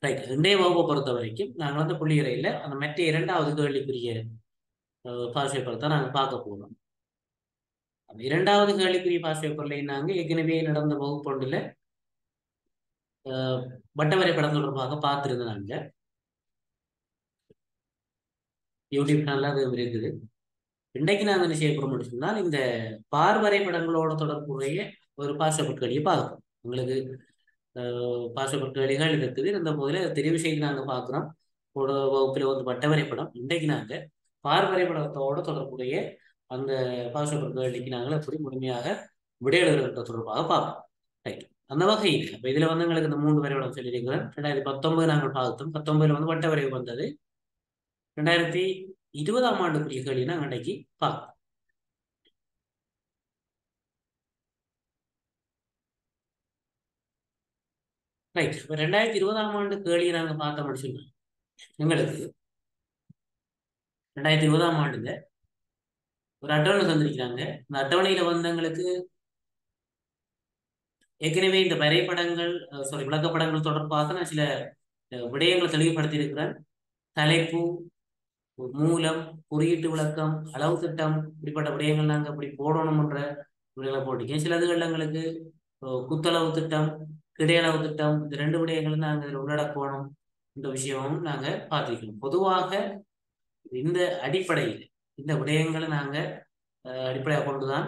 Right இன்றைய வகுப்பை பொறுத்த வரைக்கும் நாங்கள் வந்து புள்ளியறையில் அந்த மற்ற இரண்டாவது கேள்விக்குரிய பாஸ் பேப்பர் தான் நாங்கள் பார்க்க போகிறோம் அந்த இரண்டாவது கேள்விக்குரிய பாஸ் பேப்பர்ல நாங்கள் ஏற்கனவே நடந்த வகுப்பொன்றில் வட்ட வரைபடம் தொடர்பாக பார்த்துருந்தாங்க யூடியூப் சேனல்ல அது இருக்குது இன்றைக்கு நாங்கள் என்ன செய்ய போகிறோம்னு சொன்னால் இந்த பார் வரைபடங்களோட தொடர்புடைய ஒரு பாஸ் பேப்பர் கேள்வியை பார்க்கணும் உங்களுக்கு பாஸ் பேப்பர் கேள்விகள் இருக்குது இந்த போதில் தெரிவு செய்து நாங்கள் பார்க்குறோம் ஒரு வகுப்பில் வந்து வட்ட வரைபடம் இன்றைக்கு நாங்கள் பார் வரைபடத்தோட தொடர்புடைய அந்த பாஸ் பேப்பர் கேள்விக்கு நாங்கள் எப்படி முழுமையாக விடையெழுகிற தொடர்பாக பார்ப்போம் ரைட் அந்த வகையில் இப்போ இதில் வந்து எங்களுக்கு இந்த மூன்று வரைபடம் சொல்லியிருக்கிறேன் ரெண்டாயிரத்தி பத்தொன்பது நாங்கள் பார்த்தோம் பத்தொன்பதுல வந்து வட்ட வரைவு வந்தது ரெண்டாயிரத்தி இருபதாம் ஆண்டுக்குரிய கேள்வி நாங்கள் அன்றைக்கு பார்ப்போம் ரைட் இப்போ ரெண்டாயிரத்தி இருபதாம் ஆண்டு கேள்வியை நாங்கள் பார்த்தோம் சொன்னோம் எங்களுக்கு ரெண்டாயிரத்தி இருபதாம் ஆண்டுல ஒரு அட்டவணை தந்திருக்கிறாங்க இந்த அட்டவணையில வந்தவங்களுக்கு ஏற்கனவே இந்த வரைபடங்கள் சாரி விளக்கப்படங்கள் தொடர்பாக நான் சில விடயங்களை தெளிவுபடுத்தி இருக்கிறேன் தலைப்பு மூலம் குறியீட்டு விளக்கம் அளவு திட்டம் இப்படிப்பட்ட விடயங்கள் நாங்கள் இப்படி போடணும்ன்ற விடயங்களை போட்டிருக்கேன் சில இதுகள் எங்களுக்கு குத்தளவு திட்டம் கிடையளவு திட்டம் இந்த ரெண்டு விடயங்களும் நாங்கள் இதில் உள்ளடக்கணும் இந்த விஷயமும் நாங்கள் பார்த்திருக்கோம் பொதுவாக இந்த அடிப்படையில் இந்த விடயங்களை நாங்கள் அடிப்படையாக கொண்டுதான்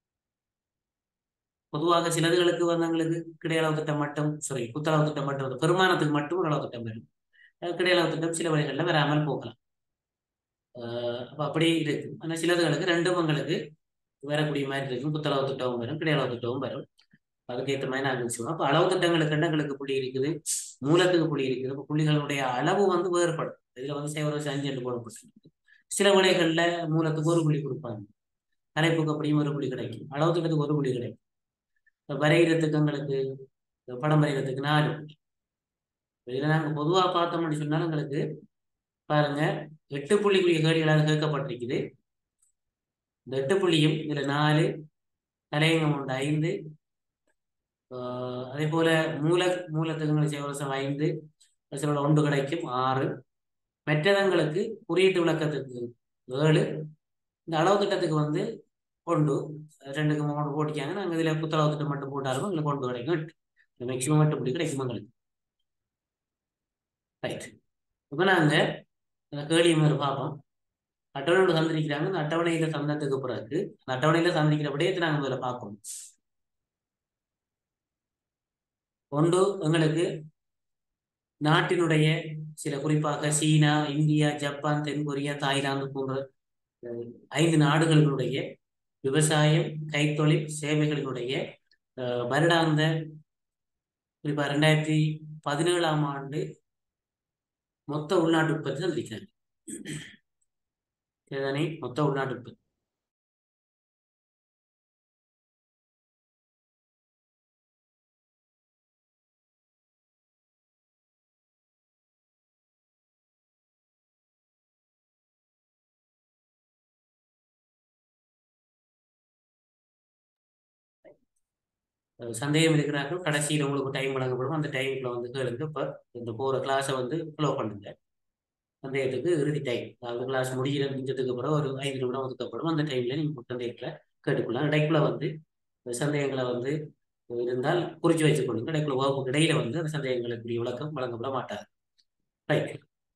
பொதுவாக சிலதுகளுக்கு வந்தவங்களுக்கு கிடையளவு திட்டம் மட்டும் சாரி குத்தளவு திட்டம் மட்டும் பெருமானத்துக்கு மட்டும் ஒரு அளவு திட்டம் வரும் கிடையளவு திட்டம் சில வழிகளில் வராமல் போகலாம் அப்போ அப்படி இருக்கு ஆனால் சிலதுகளுக்கு ரெண்டும் உங்களுக்கு வரக்கூடிய மாதிரி இருக்கும் குத்தளவு திட்டமும் வரும் கிடையளவு திட்டமும் வரும் அதுக்கேற்ற மாதிரி நாங்கள் வச்சுக்கோம் அப்போ அளவு திட்டங்களுக்கு எங்களுக்கு புள்ளி இருக்குது மூலத்துக்கு புள்ளி இருக்குது இப்போ புள்ளிகளுடைய அளவு வந்து வேறுபடும் இதில் வந்து சேவர அஞ்சு ரெண்டு போடப்பட்டிருக்கு சில விலைகளில் மூலத்துக்கு ஒரு புள்ளி கொடுப்பாங்க தலைப்புக்கு அப்படியும் ஒரு புள்ளி கிடைக்கும் அளவு திட்டத்துக்கு ஒரு புள்ளி கிடைக்கும் வரைகிறதுக்கு எங்களுக்கு படம் வரைகிறதுக்கு நாலு புள்ளி இதில் நாங்கள் பொதுவாக பார்த்தோம்னு சொன்னால் எங்களுக்கு பாருங்க எட்டு புள்ளிக்குரிய கேள்விகளாக கேட்கப்பட்டிருக்குது இந்த எட்டு புள்ளியும் இதில் நாலு தலையங்கம் உண்டு ஐந்து அதே போல மூல மூலத்துக்கு சேவரசம் ஐந்து சில ஒன்று கிடைக்கும் ஆறு மெற்றதங்களுக்கு குறியீட்டு விளக்கத்துக்கு ஏழு இந்த அளவு திட்டத்துக்கு வந்து ஒன்று ரெண்டுக்கு மூணு போட்டிக்காங்க நாங்கள் இதில் புத்தளவு திட்டம் மட்டும் போட்டாலும் எங்களுக்கு ஒன்று கிடைக்கும் எட்டு மேக்சிமம் எட்டு புள்ளி கிடைக்கும் எங்களுக்கு ரைட் இப்போ நாங்கள் அந்த கேள்வி மாதிரி பார்ப்போம் அட்டவணையோட சந்திரிக்கிறாங்க அந்த அட்டவணையில் சந்தத்துக்கு பிறகு அந்த அட்டவணையில் சந்திக்கிற விடயத்தை நாங்கள் முதல்ல பார்க்கணும் ஒன்று எங்களுக்கு நாட்டினுடைய சில குறிப்பாக சீனா இந்தியா ஜப்பான் தென்கொரியா தாய்லாந்து போன்ற ஐந்து நாடுகளினுடைய விவசாயம் கைத்தொழில் சேவைகளினுடைய வருடாந்த குறிப்பாக ரெண்டாயிரத்தி பதினேழாம் ஆண்டு மொத்த உள்நாட்டு உற்பத்தி சந்திக்கிறாங்க இதுதானே மொத்த உள்நாட்டு உற்பத்தி சந்தேகம் இருக்கிறார்கள் கடைசியில் உங்களுக்கு டைம் வழங்கப்படும் அந்த டைம்ல வந்து கேளுங்க இப்போ இந்த போகிற கிளாஸை வந்து ஃபாலோ பண்ணுங்க சந்தேகத்துக்கு இறுதி டைம் அதாவது கிளாஸ் முடிகிற முடிஞ்சதுக்கு அப்புறம் ஒரு ஐந்து நிமிடம் ஒதுக்கப்படும் அந்த டைம்ல நீங்கள் சந்தேகத்தில் கேட்டுக்கொள்ளலாம் இடைக்குள்ள வந்து சந்தேகங்களை வந்து இருந்தால் குறிச்சு வச்சுக்கொள்ளுங்க இடைக்குள்ள வகுப்புக்கு இடையில வந்து அந்த சந்தேகங்களுக்குரிய விளக்கம் வழங்கப்பட மாட்டார் ரைட்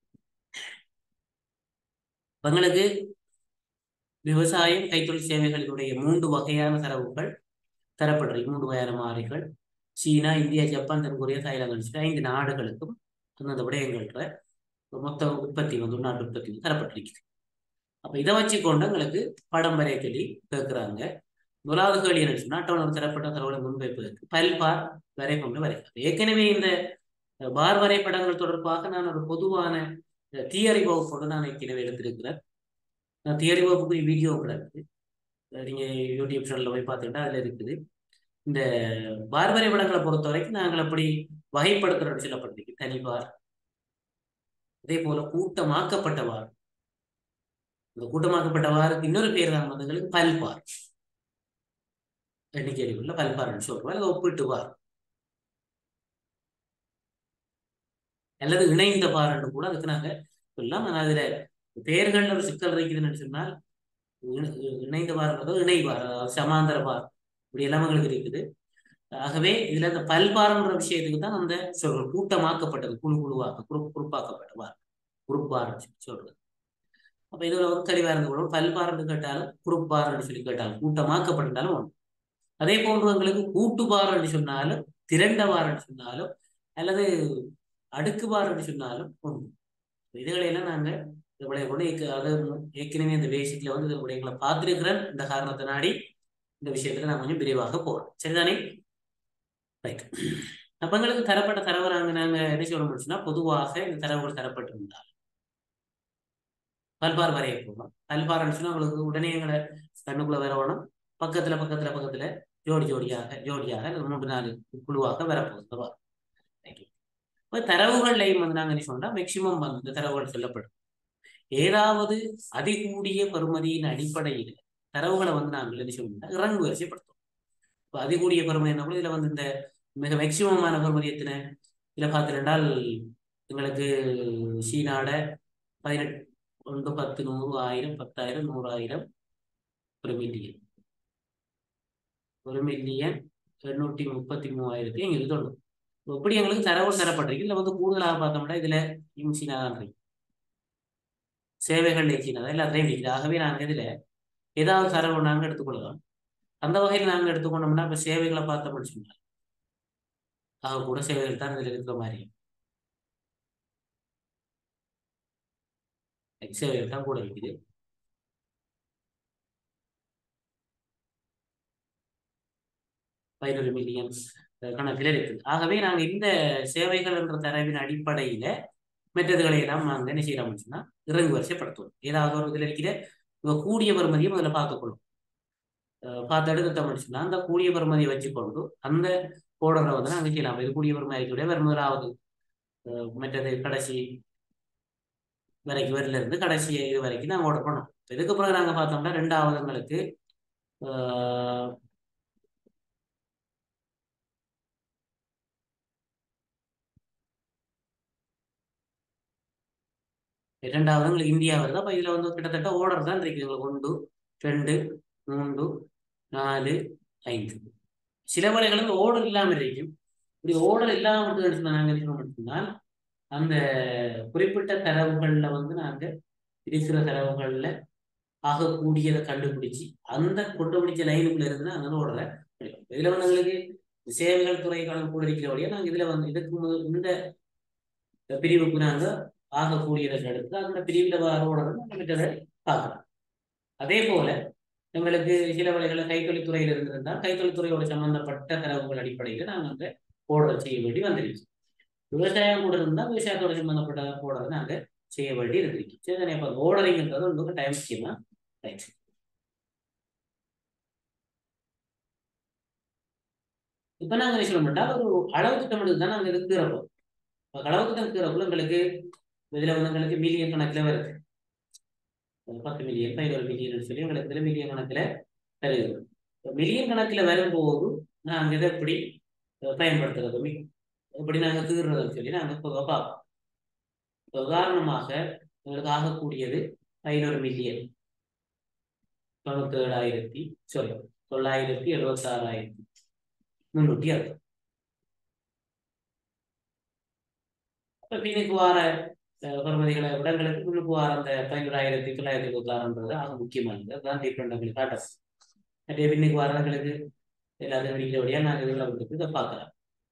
உங்களுக்கு விவசாயம் கைத்தொழில் சேவைகளினுடைய மூன்று வகையான தரவுகள் தரப்படுறது மூன்று வகையான மாறிகள் சீனா இந்தியா ஜப்பான் தென்கொரியா தாய்லாந்து ஐந்து நாடுகளுக்கும் அந்தந்த விடயங்கள்ன்ற மொத்த உற்பத்தி வந்து உள்நாட்டு உற்பத்தி தரப்பட்டிருக்குது அப்போ இதை வச்சு கொண்டு எங்களுக்கு படம் வரைய சொல்லி கேட்குறாங்க முதலாவது கேள்வி என்ன சொன்னா அட்டவணை தரப்பட்ட தரவுகளை முன்வைப்பதற்கு பல்பார் வரை கொண்டு வரைக்கலாம் ஏற்கனவே இந்த பார் வரைபடங்கள் தொடர்பாக நான் ஒரு பொதுவான தியரி வகுப்போடு நான் ஏற்கனவே எடுத்திருக்கிறேன் நான் தியரி வகுப்புக்கு வீடியோ கூட இருக்குது நீங்க யூடியூப் சேனல்ல போய் பார்த்துக்கிட்டா அதுல இருக்குது இந்த பார் வரைபடங்களை பொறுத்த வரைக்கும் நாங்கள் அப்படி வகைப்படுத்துறோம் சொல்லப்பட்டிருக்கு தனிபார் அதே போல கூட்டமாக்கப்பட்ட வார் இந்த கூட்டமாக்கப்பட்ட வாருக்கு இன்னொரு பேர் தான் வந்தவங்களுக்கு பல்பார் எண்ணிக்கையில் பல்பார்னு சொல்றோம் அல்லது ஒப்பிட்டு வார் அல்லது இணைந்த பார் கூட அதுக்கு நாங்க சொல்லலாம் ஆனா அதுல பெயர்கள்ல ஒரு சிக்கல் இருக்குதுன்னு சொன்னால் இணை- இணைந்த பாருங்கிறது இணை பார் அதாவது சமாந்தர பார் இப்படி எல்லாம் எங்களுக்கு இருக்குது ஆகவே இதுல இந்த பல்பார்ன்ற விஷயத்துக்கு தான் அந்த சொல்றது கூட்டமாக்கப்பட்டது குழு குழுவாக்க குரூப் குரூப்பாக்கப்பட்ட பார் குரூப் பார் சொல்றது அப்ப இதுல ஒரு தெளிவா இருந்து கூட பல்பார்னு கேட்டாலும் குரூப் பார்ன்னு சொல்லி கேட்டாலும் கூட்டமாக்கப்பட்டாலும் ஒன்று அதே போன்று எங்களுக்கு கூட்டு பார்ன்னு சொன்னாலும் திரண்ட பார்ன்னு சொன்னாலும் அல்லது அடுக்கு பார்ன்னு சொன்னாலும் ஒன்று இதுகளையெல்லாம் நாங்க இந்த விளைய கூட அது ஏற்கனவே இந்த பேசிக்ல வந்து இந்த விடயங்களை பார்த்திருக்கிறேன் இந்த காரணத்தை நாடி இந்த விஷயத்துல நான் கொஞ்சம் விரிவாக போறேன் சரிதானே ரைட் அப்ப எங்களுக்கு தரப்பட்ட தரவு நாங்க நாங்க என்ன சொல்ல முடிச்சுன்னா பொதுவாக இந்த தரவுகள் தரப்பட்டிருந்தால் பல்பார் வரைய போகணும் பல்பார்னு சொன்னா உங்களுக்கு உடனே எங்களை கண்ணுக்குள்ள வரணும் பக்கத்துல பக்கத்துல பக்கத்துல ஜோடி ஜோடியாக ஜோடியாக அல்லது மூன்று நாலு குழுவாக வரப்போகுது இப்போ தரவுகள்லையும் வந்து நாங்க என்ன சொன்னா மேக்சிமம் வந்து இந்த தரவுகள் சொல்லப்படும் ஏதாவது அதிகூடிய பெறுமதியின் அடிப்படையில் தரவுகளை வந்து நாங்கள் என்ன சொல்லணும்னா இறங்கு வரிசைப்படுத்தும் இப்போ அதிகூடிய பெறுமதி என்ன இதுல வந்து இந்த மிக மேக்சிமமான பெறுமதி எத்தனை இதுல பார்த்துட்டால் எங்களுக்கு சீனாட பதினெட்டு ஒன்று பத்து நூறு ஆயிரம் பத்தாயிரம் நூறாயிரம் ஒரு மில்லியன் ஒரு மில்லியன் எண்ணூற்றி முப்பத்தி மூவாயிரத்தி எங்களுக்கு தொண்ணூறு எப்படி எங்களுக்கு தரவு தரப்பட்டிருக்கு இதுல வந்து கூடுதலாக பார்த்தோம்னா இதுல சீனா தான் இருக்கு சேவைகள் சீனா எல்லாத்தையும் இருக்குது ஆகவே நாங்கள் இதுல ஏதாவது தரவு நாங்கள் எடுத்துக்கொள்ளலாம் அந்த வகையில் நாங்கள் எடுத்துக்கொண்டோம்னா இப்ப சேவைகளை பார்த்தோம்னு சொன்னால் ஆக கூட சேவைகள் தான் இதுல இருக்கிற மாதிரி சேவைகள் தான் கூட இருக்குது பதினொரு மில்லியன் கணக்கில் இருக்குது ஆகவே நாங்கள் இந்த சேவைகள் என்ற தரவின் அடிப்படையில மெத்ததுகளை எல்லாம் நாங்கள் என்ன செய்யறோம்னு சொன்னா இறங்கு வரிசைப்படுத்துவோம் ஏதாவது ஒரு இதில் இருக்கிற இவ கூடிய பெறுமதியை முதல்ல பார்த்துக்கொள்ளும் பார்த்து எடுத்துட்டோம்னு சொன்னா அந்த கூடிய பெறுமதியை வச்சுக்கொண்டு அந்த கோடரை வந்து நாங்கள் செய்யலாம் இது கூடிய பெறுமதி இருக்கக்கூடிய வேறு முதலாவது மற்றது கடைசி வரைக்கும் வரில இருந்து கடைசி இது வரைக்கும் நாங்கள் ஆர்டர் பண்ணோம் இதுக்கு பிறகு நாங்கள் பார்த்தோம்னா ரெண்டாவது எங்களுக்கு இரண்டாவது உங்களுக்கு இந்தியா வருது அப்போ இதில் வந்து கிட்டத்தட்ட ஓர்டர் தான் இருக்குது உங்களுக்கு ஒன்று ரெண்டு மூன்று நாலு ஐந்து சில வேலைகளுக்கு ஓர்டர் இல்லாமல் இருக்கும் இப்படி ஓர்டர் இல்லாமல் நாங்கள் என்ன மட்டும்தான் அந்த குறிப்பிட்ட தரவுகளில் வந்து நாங்கள் இருக்கிற தரவுகளில் ஆகக்கூடியதை கண்டுபிடிச்சு அந்த கொண்டுபிடிச்ச லைனுக்குள்ள இருந்து அந்த ஓர்டரை இதில் வந்து எங்களுக்கு சேவைகள் துறை கணக்கு கூட இருக்கிற வழியாக நாங்கள் இதில் வந்து இதுக்கு இந்த பிரிவுக்கு நாங்கள் ஆகக்கூடியதை எடுத்து அந்த பிரிவில் வரோட நம்மகிட்ட பார்க்கலாம் அதே போல எங்களுக்கு சில வழிகளை கைத்தொழில்துறையில் இருந்திருந்தால் கைத்தொழில்துறையோட சம்பந்தப்பட்ட தரவுகள் அடிப்படையில் நாங்கள் அந்த போர்டர் செய்ய வேண்டி வந்திருக்கோம் விவசாயம் கூட இருந்தால் விவசாயத்தோட சம்பந்தப்பட்ட போர்டரை நாங்கள் செய்ய வேண்டி இருந்திருக்கு சரி இப்போ ஓர்டரிங்ன்றது உங்களுக்கு டைம் முக்கியமா ரைட் இப்போ நாங்கள் என்ன சொல்ல மாட்டோம் ஒரு அளவு திட்டமிட்டு தான் நாங்கள் இருக்கிறப்போ அளவு திட்டம் இருக்கிறப்போ எங்களுக்கு இதுல வந்து எங்களுக்கு மில்லியன் கணக்குல வருது பத்து மில்லியன் பதினோரு மில்லியன் சொல்லி எங்களுக்கு இதுல மில்லியன் கணக்குல வருது மில்லியன் கணக்குல வரும்போது நாங்க இதை எப்படி பயன்படுத்துறது எப்படி நாங்க தீர்றதுன்னு சொல்லி நாங்க பொதுவாக பார்ப்போம் உதாரணமாக எங்களுக்கு ஆகக்கூடியது பதினோரு மில்லியன் தொண்ணூத்தி ஏழாயிரத்தி சாரி தொள்ளாயிரத்தி எழுபத்தி ஆறாயிரத்தி முன்னூத்தி அறுபது பின்னுக்கு வார பருமதிகளை விடங்களுக்கு முன்னுக்கு வார அந்த பதினோராயிரத்தி தொள்ளாயிரத்தி இருபத்தி ஆறுன்றது ஆக முக்கியமானது அதுதான் டிஃப்ரெண்ட் உங்களுக்கு காட்டுறது அதே பின்னுக்கு வரங்களுக்கு எல்லாத்தையும் வெடிக்கிறபடியா நாங்கள் இதில் வந்து இதை பார்க்கலாம்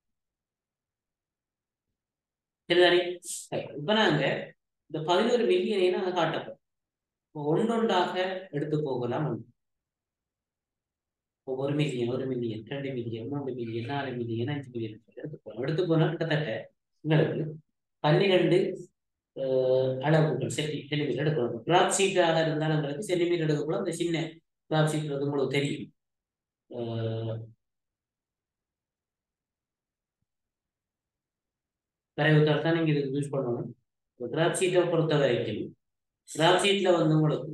சரிதானே இப்ப நாங்க இந்த பதினோரு மில்லியனை நாங்க காட்டப்போம் ஒன்றொன்றாக எடுத்து போகலாம் ஒரு மில்லியன் ஒரு மில்லியன் ரெண்டு மில்லியன் மூன்று மில்லியன் நாலு மில்லியன் அஞ்சு மில்லியன் எடுத்து போகலாம் எடுத்து போனா கிட்டத்தட்ட உங்களுக்கு பன்னிரெண்டு அளவுகள் சென்டி சென்டிமீட்டர் எடுக்கணும் கிராப் ஷீட்டாக இருந்தால் நம்மளுக்கு சென்டிமீட்டர் எடுக்கக்கூடாது அந்த சின்ன கிராப் ஷீட் வந்து உங்களுக்கு தெரியும் தரவுத்தால் தான் நீங்கள் இதுக்கு யூஸ் பண்ணணும் கிராப் ஷீட்டை பொறுத்த வரைக்கும் கிராப் ஷீட்டில் வந்து உங்களுக்கு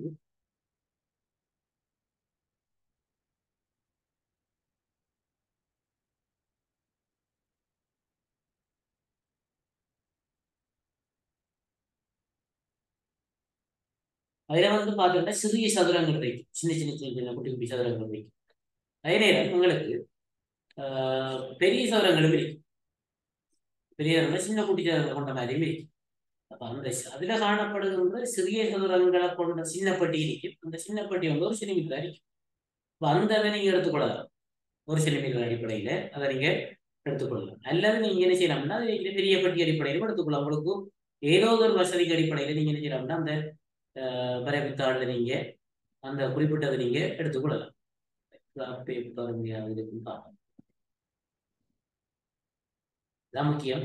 அதுல வந்து பார்த்தோம்னா சிறிய சதுரங்கள் இருக்கு சின்ன சின்ன சின்ன சின்ன குட்டி குட்டி சதுரங்கள் இருக்கு அதே நேரம் உங்களுக்கு ஆஹ், பெரிய சதுரங்களும் இருக்கு பெரிய சதுரங்கள் சின்ன குட்டி சதுரங்கள் கொண்ட மாதிரியும் இருக்கு அப்ப அந்த ச- அதுல காணப்படுகின்ற சிறிய சதுரங்களை கொண்ட சின்ன பெட்டி இருக்கும் அந்த சின்ன பெட்டி வந்து ஒரு சென்டிமீட்டர் இருக்கும் அப்ப அந்த அதை நீங்க எடுத்துக்கொள்ளலாம் ஒரு சென்டிமீட்டர் அடிப்படையில அதை நீங்க எடுத்துக்கொள்ளலாம் அல்லது நீங்க என்ன செய்யலாம்னா அது இந்த பெரிய பெட்டி அடிப்படையிலும் எடுத்துக்கொள்ளலாம் உங்களுக்கு ஏதோ ஒரு வசதிக்கு அடிப்படையில நீங்க என்ன செய்யலாம்னா அந்த ஆஹ், வரைவுத்தாளில் நீங்க அந்த குறிப்பிட்டதை நீங்க எடுத்துக்கொள்ளலாம் பேப்பர் இருக்குன்னு பார்ப்போம் இதான் முக்கியம்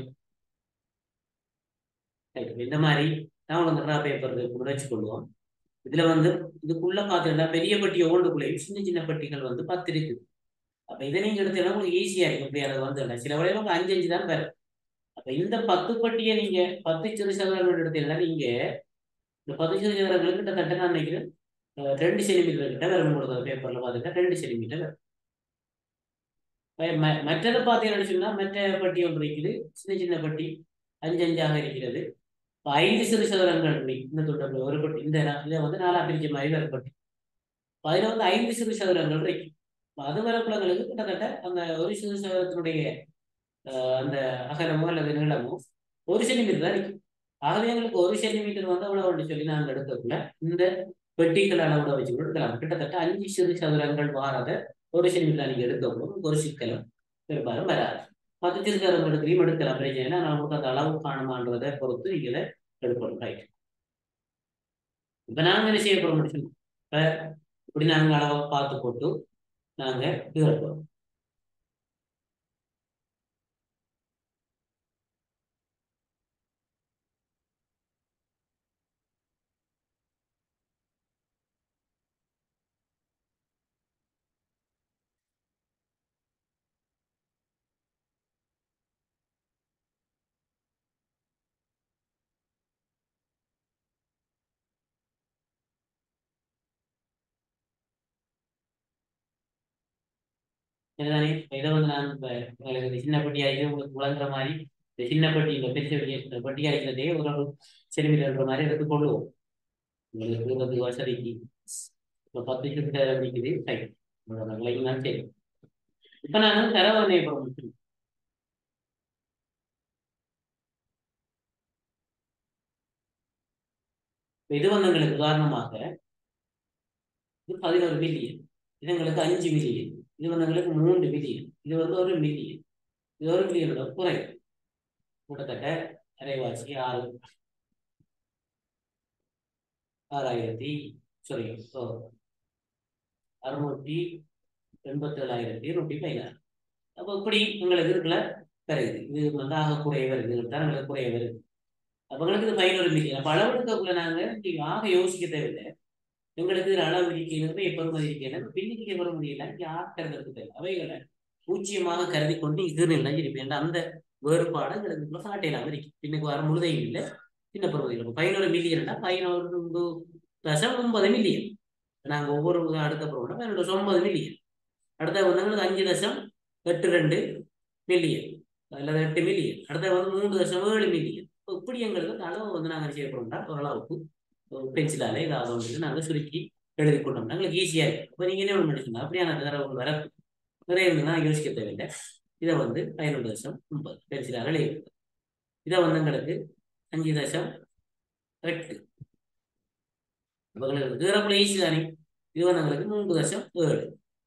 ரைட் இந்த மாதிரி நான் வந்து கிரா பேப்பர் வச்சு கொள்வோம் இதுல வந்து இதுக்குள்ள பாத்தீங்கன்னா பெரிய பெட்டி ஒவ்வொன்றுக்குள்ளேயும் சின்ன சின்ன பெட்டிகள் வந்து பத்து இருக்கு அப்ப இதை நீங்க எடுத்தீங்கன்னா உங்களுக்கு ஈஸியா இருக்கும் இப்படி அதை வந்து சில வேளையில உங்களுக்கு அஞ்சு அஞ்சு தான் வரும் அப்ப இந்த பத்து பெட்டியை நீங்க பத்து சிறு சதுரங்கள் எடுத்தீங்கன்னா நீங்க இந்த பத்து சிறு சதுரங்கள் கிட்டத்தட்ட நான் நினைக்கிறேன் அஹ், ரெண்டு சென்டிமீட்டர் கிட்ட வரும் உங்களுக்கு பேப்பர்ல பாத்துட்டா ரெண்டு சென்டிமீட்டர் வரும் ம- ம- மற்றது பார்த்தீங்கன்னு சொன்னா மற்ற பட்டி ஒன்று இருக்குது சின்ன சின்ன பட்டி அஞ்சு அஞ்சாக இருக்கிறது இப்ப ஐந்து சிறு சதுரங்கள் இருக்கு இந்த தொட்டத்தில் ஒரு பட்டி இந்த நா- இதை வந்து நாலா பிரிச்ச மாதிரி வேறு பட்டி இப்ப அதுல வந்து ஐந்து சிறு சதுரங்கள் இருக்கு இப்ப அது வரக்குள்ளங்களுக்கு கிட்டத்தட்ட அந்த ஒரு சிறு சதுரத்தினுடைய அஹ், அந்த அகலமோ அல்லது நீளமோ ஒரு சென்டிமீட்டர் தான் இருக்கு ஆகவே எங்களுக்கு ஒரு சென்டிமீட்டர் வந்து அவ்வளவு சொல்லி நாங்கள் எடுக்கக்குள்ள இந்த பெட்டிகள் அளவோட வச்சு கூட எடுக்கலாம் கிட்டத்தட்ட அஞ்சு சிறு சதுரங்கள் வாரத ஒரு சென்டிமீட்டர் நீங்க எடுக்கவும் ஒரு சிக்கலும் பெரும்பாலும் வராது பத்து சிறு சதுரங்கள் எடுக்கிறீங்க எடுக்கலாம் பிரச்சனை இல்லை நமக்கு அந்த அளவு காணுமான்றதை பொறுத்து நீங்க இதை எடுக்கணும் ரைட் இப்ப நாங்க என்ன செய்ய போறோம் முடிச்சு இப்ப இப்படி நாங்க அளவை பார்த்து போட்டு நாங்க எடுப்போம் இதுதானே இப்ப இதை வந்து நான் இப்ப உங்களுக்கு இந்த சின்ன பட்டி ஆகி உங்களுக்கு வழங்குற மாதிரி இந்த சின்ன பட்டி இந்த பெரிய பட்டி இந்த பட்டி ஆகிறதே ஒரு ஒரு சென்டிமீட்டர் மாதிரி எடுத்துக்கொள்ளுவோம் உங்களுக்கு இருக்கிறதுக்கு வசதிக்கு இப்போ பத்து சென்டிமீட்டர் நிற்குது சரி உங்களோட விலைக்கு தான் சரி இப்ப நான் வந்து தரவணை முடிச்சிருக்கேன் இப்ப இது வந்து எங்களுக்கு உதாரணமாக இது பதினோரு மில்லியன் இது எங்களுக்கு அஞ்சு மில்லியன் இது வந்து எங்களுக்கு மூன்று மில்லியன் இது வந்து ஒரு மில்லியன் இது ஒரு மில்லியனோட குறை கிட்டத்தட்ட அரைவாசி ஆறு ஆறாயிரத்தி சாரி அறுநூற்றி எண்பத்தி ஏழாயிரத்தி நூற்றி பதினாறு அப்போ இப்படி உங்களுக்கு இருக்குல்ல வருது இது வந்து ஆக குறைய வருது தான் எங்களுக்கு குறைய வருது அப்போ எங்களுக்கு இது பதினோரு மில்லியன் அப்போ அளவெடுக்கக்குள்ள நாங்கள் ஆக யோசிக்க தேவையில்லை எங்களுக்கு இதில் அளவு இருக்கிறது எப்பொழுது இருக்கிறது பின்னிக்கு வர முடியல இங்கே ஆக்கிறதுக்கு தேவை அவைகளை பூஜ்ஜியமாக கருதி கொண்டு இது நிலைஞ்சிருப்பேன் அந்த வேறுபாடு எங்களுக்கு காட்டையிலாம இருக்கு பின்னுக்கு வர முழுதையும் இல்லை சின்ன பருவத்தில் பதினோரு மில்லியன்டா பதினோரு தசம் ஒன்பது மில்லியன் நாங்கள் ஒவ்வொரு அடுத்த பருவம் பதினோரு தசம் ஒன்பது மில்லியன் அடுத்த வந்து எங்களுக்கு அஞ்சு தசம் எட்டு ரெண்டு மில்லியன் அல்லது எட்டு மில்லியன் அடுத்த வந்து மூன்று தசம் ஏழு மில்லியன் இப்படி எங்களுக்கு அந்த அளவு வந்து நாங்கள் செய்ய போறோம்னா ஓரளவுக்கு பென்சிலால ஏதாவது வந்து நாங்கள் சுருக்கி எழுதி கொண்டோம்னா எங்களுக்கு ஈஸியாக இருக்கும் இப்போ நீங்கள் என்ன நினைச்சுங்க அப்படியான தரவு வர நிறைய நான் யோசிக்க தேவையில்லை இதை வந்து பதினொன்று தசம் ஒன்பது பென்சிலால் எழுதி இதை வந்து எங்களுக்கு அஞ்சு தசம் எட்டு உங்களுக்கு தூரப்புல ஈஸி தானே இது வந்து எங்களுக்கு மூன்று தசம் ஏழு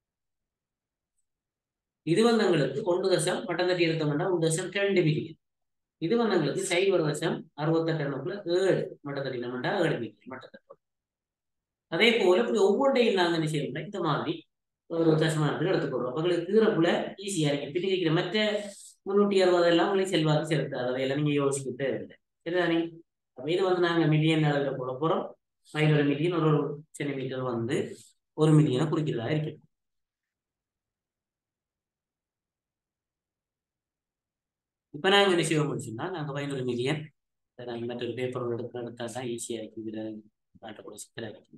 இது வந்து எங்களுக்கு ஒன்று தசம் மட்டம் தட்டி எடுத்தோம்னா ஒன்று தசம் ரெண்டு மில்லியன் இது வந்து எங்களுக்கு சைபர் தசம் அறுபத்தெட்டு எண்ணக்குள்ள ஏழு மட்டம் தட்டினோம்னா ஏழு மில்லியன் மட்டம் தட்டம் அதே போல இப்படி ஒவ்வொன்றையும் நாங்கள் என்ன செய்யணும்னா இந்த மாதிரி ஒரு தசமானத்துக்கு எடுத்துக்கிறோம் உங்களுக்கு தீரப்புல ஈஸியா இருக்கு பிடி இருக்கிற மற்ற முன்னூற்றி அறுபது எல்லாம் உங்களுக்கு செல்வாக்கு செலுத்தாது அதையெல்லாம் நீங்க யோசிக்க தேவையில்லை சரிதானே அப்ப இது வந்து நாங்க மில்லியன் அளவில் போட போறோம் பதினோரு மில்லியன் ஒரு ஒரு சென்டிமீட்டர் வந்து ஒரு மில்லியனை குறிக்கிறதா இருக்கு இப்ப நாங்க என்ன செய்வோம் முடிச்சோம்னா நாங்க பதினோரு மில்லியன் நாங்க மற்றொரு பேப்பர் எடுத்து எடுத்தா தான் ஈஸியா இருக்கு இதுல காட்டக்கூடிய சிக்கலா இருக்கு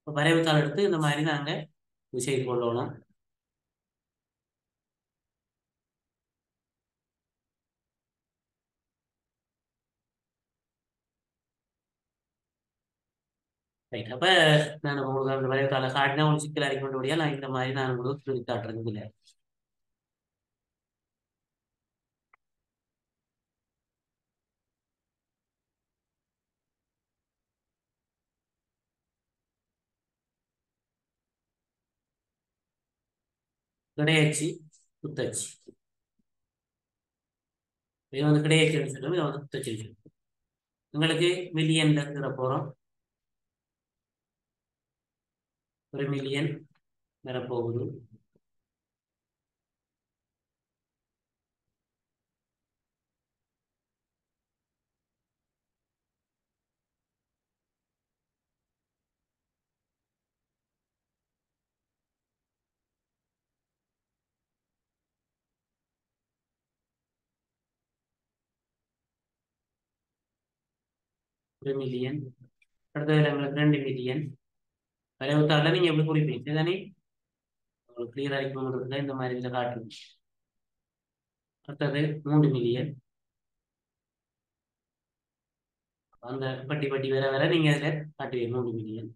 வரைவுத்தாள் எடுத்து இந்த மாதிரி நாங்க இது செய்து கொள்ளணும் ரைட் அப்ப நான் உங்களுக்கு அந்த வரைவுத்தாளை காட்டினா உங்களுக்கு சிக்கல் அறிக்கொண்டபடியா நான் இந்த மாதிரி நான் உங்களுக்கு சொல்லி காட்டுறது இல்லை கிடையாச்சு குத்தச்சு இது வந்து கிடையாச்சுன்னு சொல்லுவோம் இதை வந்து குத்தச்சுன்னு சொல்லுவோம் உங்களுக்கு மில்லியன் இருக்கிற போறோம் ஒரு மில்லியன் வரப்போகுது ஒரு மில்லியன் அடுத்தது எங்களுக்கு ரெண்டு மில்லியன் வரைவுத்தாளில் நீங்க எப்படி குறிப்பீங்க சரிதானே உங்களுக்கு கிளியர் அடிக்கணுங்கிறதுல இந்த மாதிரி இதில் காட்டுங்க அடுத்தது மூன்று மில்லியன் அந்த பட்டி பட்டி வர வர நீங்க அதுல காட்டுவீங்க மூணு மில்லியன்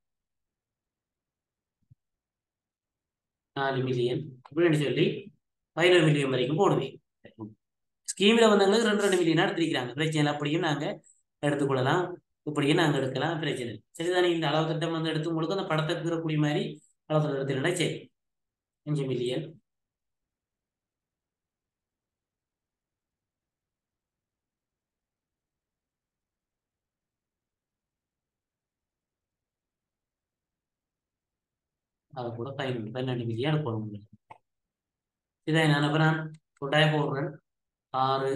நாலு மில்லியன் இப்படின்னு சொல்லி பதினோரு மில்லியன் வரைக்கும் போடுவீங்க ஸ்கீம்ல வந்தவங்களுக்கு ரெண்டு ரெண்டு மில்லியன் எடுத்திருக்கிறாங்க பிரச்சனை இல்லை அப்படியும் நாங்க எடுத்துக்கொள்ளலாம் இப்படியும் நாங்க எடுக்கலாம் பிரச்சனை இல்லை சரிதானே இந்த அளவு திட்டம் வந்து எடுத்து உங்களுக்கு அந்த படத்தை கீறக்கூடிய மாதிரி அளவு திட்டம் எடுத்துக்கிட்டா சரி அஞ்சு மில்லியன் அது கூட பதினொன்று பன்னெண்டு மில்லியன் எடுக்கணும் உங்களுக்கு இதை நான் அப்புறம் நான் கொட்டாய போடுறேன் ஆறு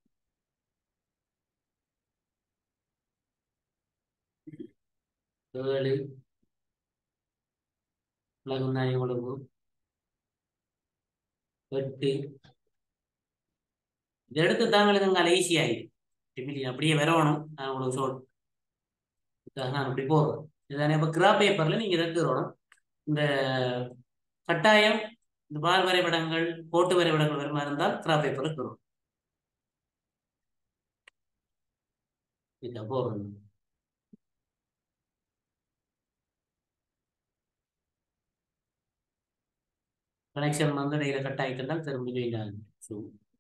ஏழு உலகம் தான் எவ்வளவு எட்டு இதை எடுத்து தாங்களுக்கு அங்கே ஈஸி ஆயிடும் மில்லியன் அப்படியே வரணும் நான் உங்களுக்கு சொல் இதுக்காக நான் அப்படி போடுறேன் இதானே இப்போ கிரா பேப்பர்ல நீங்க இதை கீறணும் இந்த கட்டாயம் இந்த பால் வரைபடங்கள் கோட்டு வரைபடங்கள் வருமா இருந்தால் கிரா பேப்பர்ல கீறணும் இதை போடுறோம் கனெக்ஷன் வந்து இடையில கட் ஆகிட்டு திரும்பி ஜாயின் ஆகுது ஸோ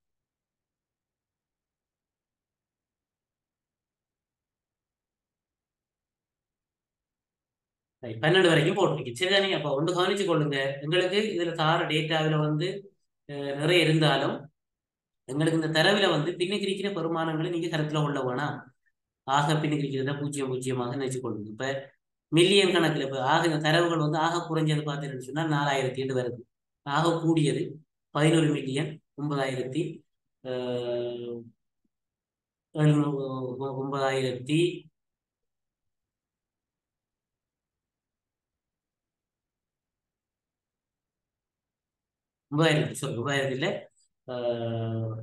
பன்னெண்டு வரைக்கும் போட்டிருக்கு சரிதானே அப்போ ஒன்று கவனிச்சு கொள்ளுங்க எங்களுக்கு இதுல தார டேட்டாவில் வந்து அஹ், நிறைய இருந்தாலும் எங்களுக்கு இந்த தரவுல வந்து பின்னுக்கு இருக்கிற பெருமானங்களை நீங்க கருத்துல கொள்ள வேணாம் ஆக பின்னுக்கு இருக்கிறத பூஜ்ஜியம் பூஜ்ஜியமாக நினைச்சு கொள்ளுங்க இப்ப மில்லியன் கணக்குல இப்ப ஆக இந்த தரவுகள் வந்து ஆக குறைஞ்சது பார்த்தீங்கன்னு சொன்னா நாலாயிரத்தி எட்டு வருது ஆக கூடியது பதினோரு மில்லியன் ஒன்பதாயிரத்தி அஹ், எழுநூ- ஒன்பதாயிரத்தி ஒன்பதாயிரத்தி சொல்லு ஒன்பதாயிரத்தி ஆஹ்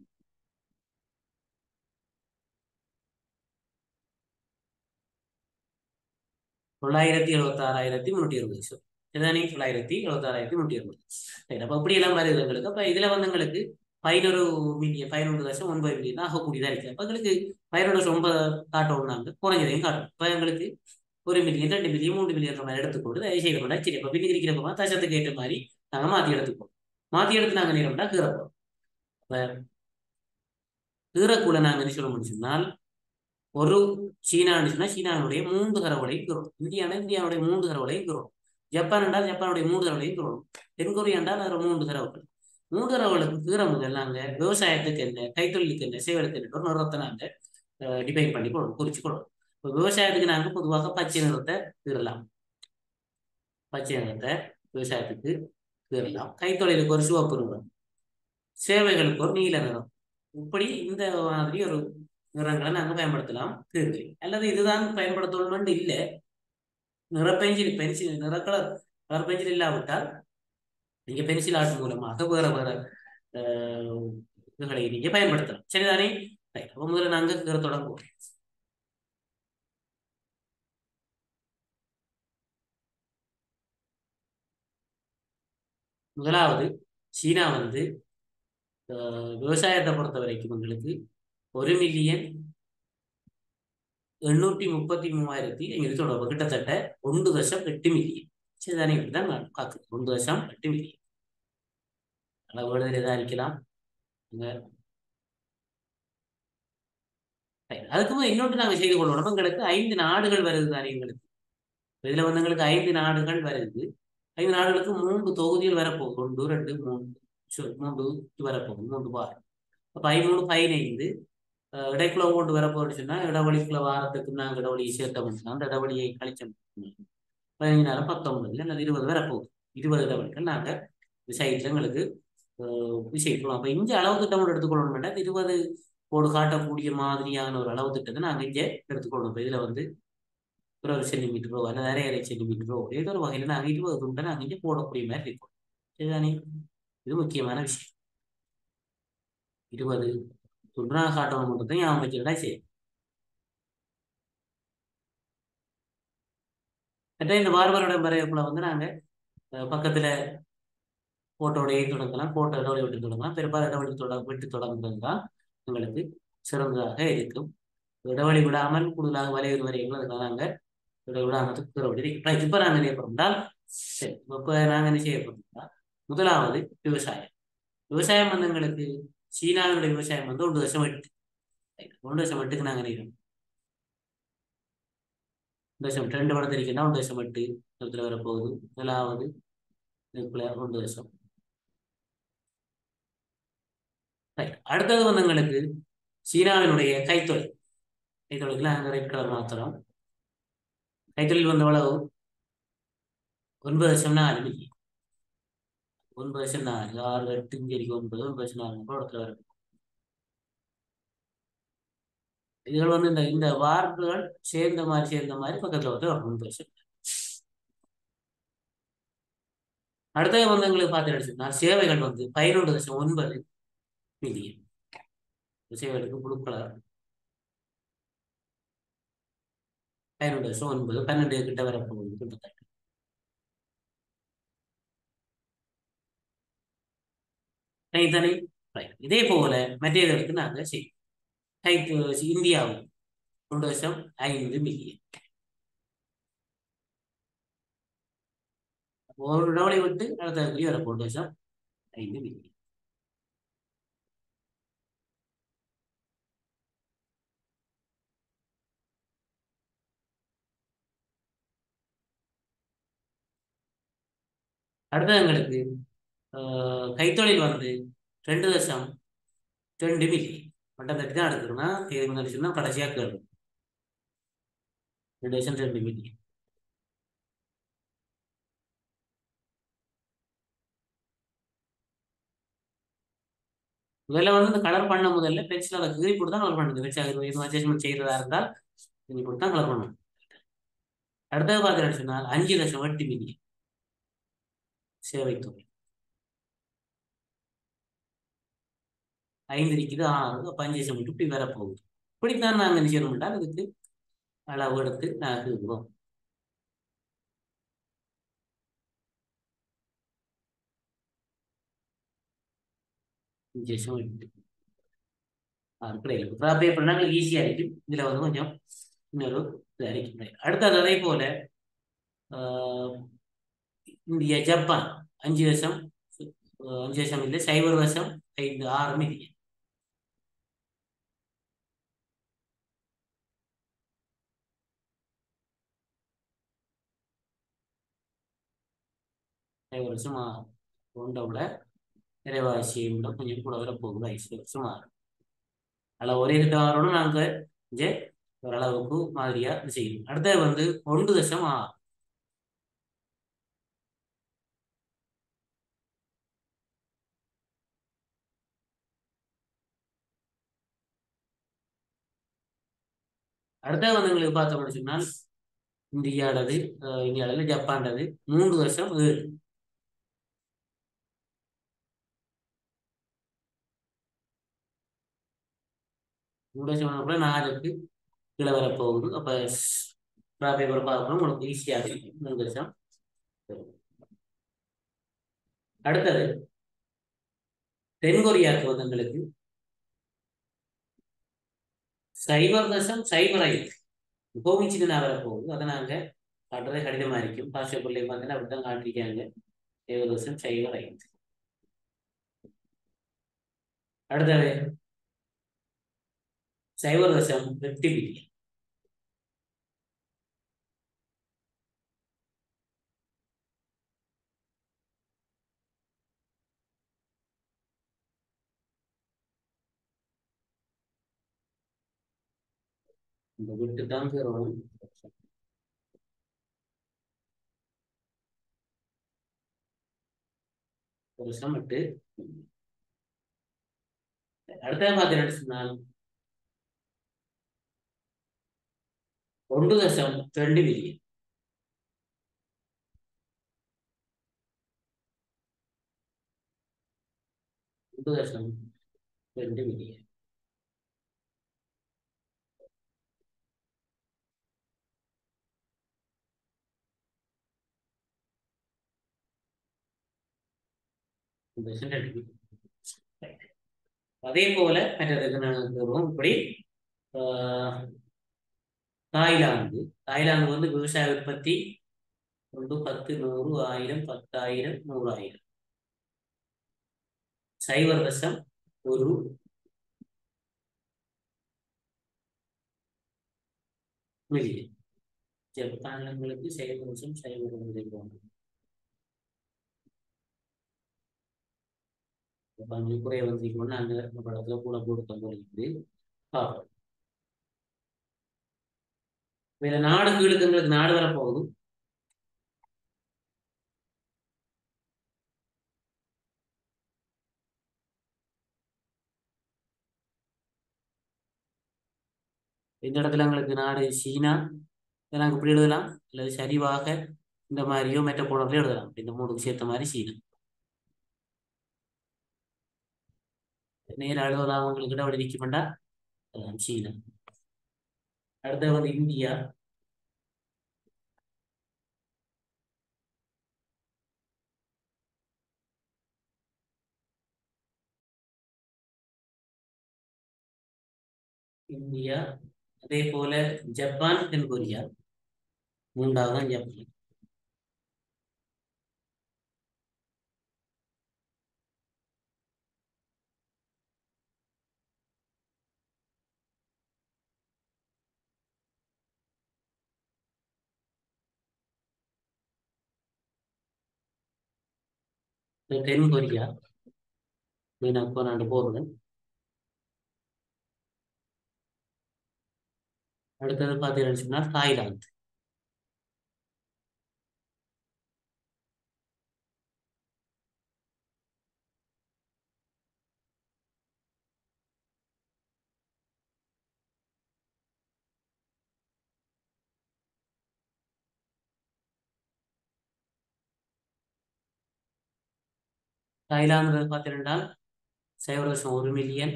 தொள்ளாயிரத்தி எழுபத்தி ஆறாயிரத்தி முன்னூற்றி இருபது சார் இதுதானே தொள்ளாயிரத்தி எழுபத்தி ஆறாயிரத்தி முன்னூற்றி இருபது சரி அப்போ அப்படி எல்லாம் வருது எங்களுக்கு அப்போ இதுல வந்து எங்களுக்கு பதினொரு மில்லியன் பதினொன்று லட்சம் ஒன்பது மில்லியன் தான் ஆகக்கூடியதா இருக்கு அப்போ எங்களுக்கு பதினொன்று லட்சம் ஒன்பது காட்டணும்னாங்க குறைஞ்சதையும் காட்டும் இப்போ எங்களுக்கு ஒரு மில்லியன் ரெண்டு மில்லியன் மூணு மில்லியன் மாதிரி எடுத்துக்கொண்டு அதை செய்ய வேண்டாம் சரி அப்போ பின்னுக்கு இருக்கிறப்ப தசத்துக்கு ஏற்ற மாதிரி நாங்க மாத்தி எடுத்துப்போம் மாத்தி எடுத்து நாங்க நேரம்னா கீறப்போம் அப்ப கீறக்குள்ள நாங்க என்ன சொல்ல முடிச்சுனால் ஒரு சீனான்னு சொன்னா சீனாவுடைய மூன்று கரவளையும் கீறோம் இந்தியானா இந்தியாவுடைய மூன்று கரவளையும் கீறோம் ஜப்பான் என்றால் ஜப்பானுடைய மூன்று கரவளையும் கீறோம் தென்கொரியா என்றால் அதில் மூன்று கரவுகள் மூன்று கரவுகளுக்கு கீற முதல் நாங்க விவசாயத்துக்கு என்ன கைத்தொழிலுக்கு என்ன சேவலுக்கு என்ன ஒரு நிறத்தை நாங்க டிபைன் பண்ணி கொள்வோம் குறிச்சு கொள்வோம் இப்போ விவசாயத்துக்கு நாங்க பொதுவாக பச்சை நிறத்தை கீறலாம் பச்சை நிறத்தை விவசாயத்துக்கு கீறலாம் கைத்தொழிலுக்கு ஒரு சிவப்பு நிறம் சேவைகளுக்கு ஒரு நீல நிறம் இப்படி இந்த மாதிரி ஒரு நிறங்களை நாங்க பயன்படுத்தலாம் கீறலை அல்லது இதுதான் பயன்படுத்தணும் இல்லை நிறப்பெஞ்சில் பென்சில் நிறக்கலர் கலர் பென்சில் இல்லாவிட்டால் நீங்க பென்சில் ஆர்ட் மூலமாக வேற வேற அஹ், இதுகளை நீங்க பயன்படுத்தலாம் சரிதானே ரைட் அப்போ முதல்ல நாங்க கீற தொடங்குவோம் முதலாவது சீனா வந்து அஹ், விவசாயத்தை பொறுத்த வரைக்கும் எங்களுக்கு ஒரு மில்லியன் எண்ணூற்றி முப்பத்தி மூவாயிரத்தி ஐநூற்றி தொடர்பு கிட்டத்தட்ட ஒன்று தசம் எட்டு மில்லியன் சரிதானே இப்படிதான் நான் பார்க்குறேன் ஒன்று தசம் எட்டு மில்லியன் அளவுகள் எதாக இருக்கலாம் அங்க Right. அதுக்கு முதல் இன்னொன்று நாங்கள் செய்து கொள்ளணும் எங்களுக்கு ஐந்து நாடுகள் வருது தானே எங்களுக்கு இதுல வந்து எங்களுக்கு ஐந்து நாடுகள் வருது ஐந்து நாடுகளுக்கு மூன்று தொகுதிகள் வரப்போகுது ஒன்று ரெண்டு மூன்று sorry, மூன்று இது வரப்போகுது மூன்று வாரம் அப்ப ஐமூணு பதினைந்து அஹ், இடைக்குள்ள கொண்டு வரப்போகுதுன்னு சொன்னா இடைவெளிக்குள்ள வாரத்துக்கு நாங்கள் இடைவெளியை சேர்த்தோம்னா அந்த இடைவெளியை கழிச்சோம் பதினஞ்சு நேரம் பத்தொன்பது அல்லது இருபது வரப்போகுது இருபது இடைவெளிகள் நாங்கள் விஷயத்துல எங்களுக்கு விஷயத்துலாம் அப்ப இங்க அளவு திட்டம் எடுத்துக்கொள்ளணும் வேண்டாம் இருபது கோடு காட்டக்கூடிய மாதிரியான ஒரு அளவு திட்டத்தை நாங்கள் இங்கே எடுத்துக்கொள்ளணும் இப்ப இதுல வந்து ஒரு ஒரு சென்டிமீட்டரோ அல்லது அரை அரை சென்டிமீட்டரோ ஏதோ ஒரு வகையில் நாங்கள் இருபது துண்டை நாங்கள் இங்கே போடக்கூடிய மாதிரி இருக்கும் சரிதானே இது முக்கியமான விஷயம் இருபது துண்டு நாங்கள் காட்டணும் மட்டும் ஞாபகம் வச்சுக்கிட்டா சரி கரெக்டாக இந்த பார்பரோட வரையக்குள்ள வந்து நாங்கள் பக்கத்தில் ஃபோட்டோடையே தொடங்கலாம் ஃபோட்டோ இடவெளி விட்டு தொடங்கலாம் பெரும்பாலும் இடவெளி தொட விட்டு தொடங்குறது தான் உங்களுக்கு சிறந்ததாக இருக்கும் இடவெளி விடாமல் கூடுதலாக வரைவு வரைகள் அதுக்காக நாங்கள் இடைவெளி விடாமத்துக்கு பிறவடி ரைட் இப்போ நாங்கள் என்ன பண்ணுறோம் சரி இப்போ நாங்கள் என்ன செய்ய போகிறோம்னா முதலாவது விவசாயம் விவசாயம் வந்து எங்களுக்கு சீனாவினுடைய விவசாயம் வந்து ஒன்று வருஷம் எட்டு Right. ஒன்று வருஷம் எட்டுக்கு நாங்கள் நினைக்கிறோம் ஒன்று வருஷம் எட்டு. ரெண்டு படத்தில் இருக்குன்னா ஒன்று வருஷம் எட்டு இடத்துல வரப்போகுது முதலாவது இதுக்குள்ள ஒன்று வருஷம் ரைட் அடுத்தது வந்து எங்களுக்கு சீனாவினுடைய கைத்தொழில் கைத்தொழில் நாங்கள் ரெட் கலர் மாத்திரம் கைத்தொழில் வந்து எவ்வளவு ஒன்பது வருஷம் நாலு மில்லியன் ஒன்பது வருஷம் நாலு ஆறு எட்டு இங்கே இருக்கு ஒன்பது ஒன்பது வருஷம் நாலு கூட இடத்துல வரும் இதுகள் வந்து இந்த இந்த வார்ப்புகள் சேர்ந்த மாதிரி சேர்ந்த மாதிரி பக்கத்துல வந்து ஒரு ஒன்பது வருஷம் அடுத்தது வந்து எங்களுக்கு பார்த்து எடுத்துன்னா சேவைகள் வந்து பதினொன்று லட்சம் ஒன்பது மில்லியன் சேவைகளுக்கு ப்ளூ கலர் பதினொன்று லட்சம் ஒன்பது பன்னெண்டு கிட்ட வரப்போகுது கிட்டத்தட்ட ரைத்தானே ரைட் இதே போல மெட்டீரியலுக்கு நாங்கள் செய்யும் கைத்து இந்தியாவில் ரெண்டு வருஷம் ஐந்து மில்லியன் ஒரு டவலை விட்டு அடுத்த குறி வர ரெண்டு வருஷம் ஐந்து மில்லியன் அடுத்தது எங்களுக்கு ஆஹ், கைத்தொழில் வந்து ரெண்டு லட்சம் ரெண்டு மில்லியன் மட்டம் தட்டி தான் எடுக்கணும்னா இது வந்துச்சுன்னா கடைசியாக கேள்வி ரெண்டு லட்சம் ரெண்டு மில்லியன் முதல்ல வந்து இந்த கலர் பண்ண முதல்ல பென்சில் அதை கீறி போட்டு தான் கலர் பண்ணுது பென்சில் இது அட்ஜஸ்ட்மெண்ட் செய்யறதா இருந்தால் கீறி போட்டு தான் கலர் பண்ணணும் அடுத்தது பார்த்தீங்கன்னு சொன்னால் அஞ்சு லட்சம் வட்டி மில்லியன் சேவைத்துறை ஐந்து இருக்குது ஆறு அப்போ அஞ்சு லட்சம் மட்டும் இப்படி வரப்போகுது இப்படித்தான் நாங்கள் என்ன செய்யணும்னா அதுக்கு அளவு எடுத்து நாங்கள் இருக்கிறோம் அஞ்சு லட்சம் எட்டு ஆறு கிடையாது ப்ராப்பே பண்ணால் ஈஸியாக இருக்கும் இதில் வந்து கொஞ்சம் இன்னொரு இது இருக்கும் அடுத்தது அதே போல ஆஹ், இந்தியா ஜப்பான் அஞ்சு வருஷம் அஹ், அஞ்சு வருஷம் இல்லை சைபர் வருஷம் ஐந்து ஆறு மில்லியன் சைபர் வருஷம் ஆறு ஒன்றோட நிறைவாசி உள்ள கொஞ்சம் கூட வர போகுது ஐந்து வருஷம் ஆறு அதில் ஒரே கிட்ட வரணும் நாங்கள் இங்கே ஓரளவுக்கு மாதிரியாக இது செய்யணும் அடுத்தது வந்து ஒன்று தசம் ஆறு அடுத்தது வந்து எங்களுக்கு பார்த்தோம்னு சொன்னால் இந்தியாவிலது இந்தியாவில் ஜப்பான்றது மூன்று வருஷம் ஏழு மூன்று வருஷம் கூட நாலுக்கு கீழே வரப்போகுது அப்போ பேப்பர் பார்க்கணும் உங்களுக்கு ஈஸியாக இருக்கும் மூணு வருஷம் அடுத்தது தென்கொரியாவுக்கு வந்து எங்களுக்கு சைபர் தசம் சைபர் ஐந்து மிகவும் சின்ன வரப்போகுது அதை நாங்கள் காட்டுறது கடினமாக இருக்கும் பாஷை பிள்ளைங்க பார்த்தீங்கன்னா அப்படித்தான் காட்டிருக்காங்க சைபர் தசம் சைபர் ஐந்து அடுத்தது சைபர் தசம் எட்டு பில்லியன் இந்த விட்டு தான் பெறும் ஒரு சமட்டு அடுத்தது பார்த்தீங்கன்னு சொன்னால் ஒன்று தசம் ரெண்டு மில்லியன் ஒன்று தசம் ரெண்டு மில்லியன் அதே போல மற்றதுக்கு நாங்கள் வருவோம் இப்படி தாய்லாந்து தாய்லாந்து வந்து விவசாய உற்பத்தி ஒன்று பத்து நூறு ஆயிரம் பத்தாயிரம் நூறாயிரம் சைவர் தசம் ஒரு மில்லியன் ஜப்பான்களுக்கு சைவர் தசம் சைவர் மில்லியன் கொஞ்சம் குறைய வந்திருக்கணும்னா அந்த படத்துல கூட கொடுத்த போலிருந்து பார்ப்போம் வேற நாடு கீழுக்கு எங்களுக்கு நாடு வரப்போகுது இந்த இடத்துல எங்களுக்கு நாடு சீனா நாங்கள் இப்படி எழுதலாம் அல்லது சரிவாக இந்த மாதிரியோ மெட்ட போனவர்களோ எழுதலாம் இந்த மூணுக்கு சேர்த்த மாதிரி சீனா நேர அழுவலாம் உங்களுக்கு இடம் நிற்க வேண்டா சீனா அடுத்தது வந்து இந்தியா இந்தியா அதே போல ஜப்பான் தென் கொரியா மூன்றாவது தான் ஜப்பான் தென் கொரியா மீனாக்கு நான் போடுறேன் அடுத்தது பார்த்தீங்கன்னு சொன்னா தாய்லாந்து தாய்லாந்து பார்த்தீங்கன்னா சைவ வருஷம் ஒரு மில்லியன்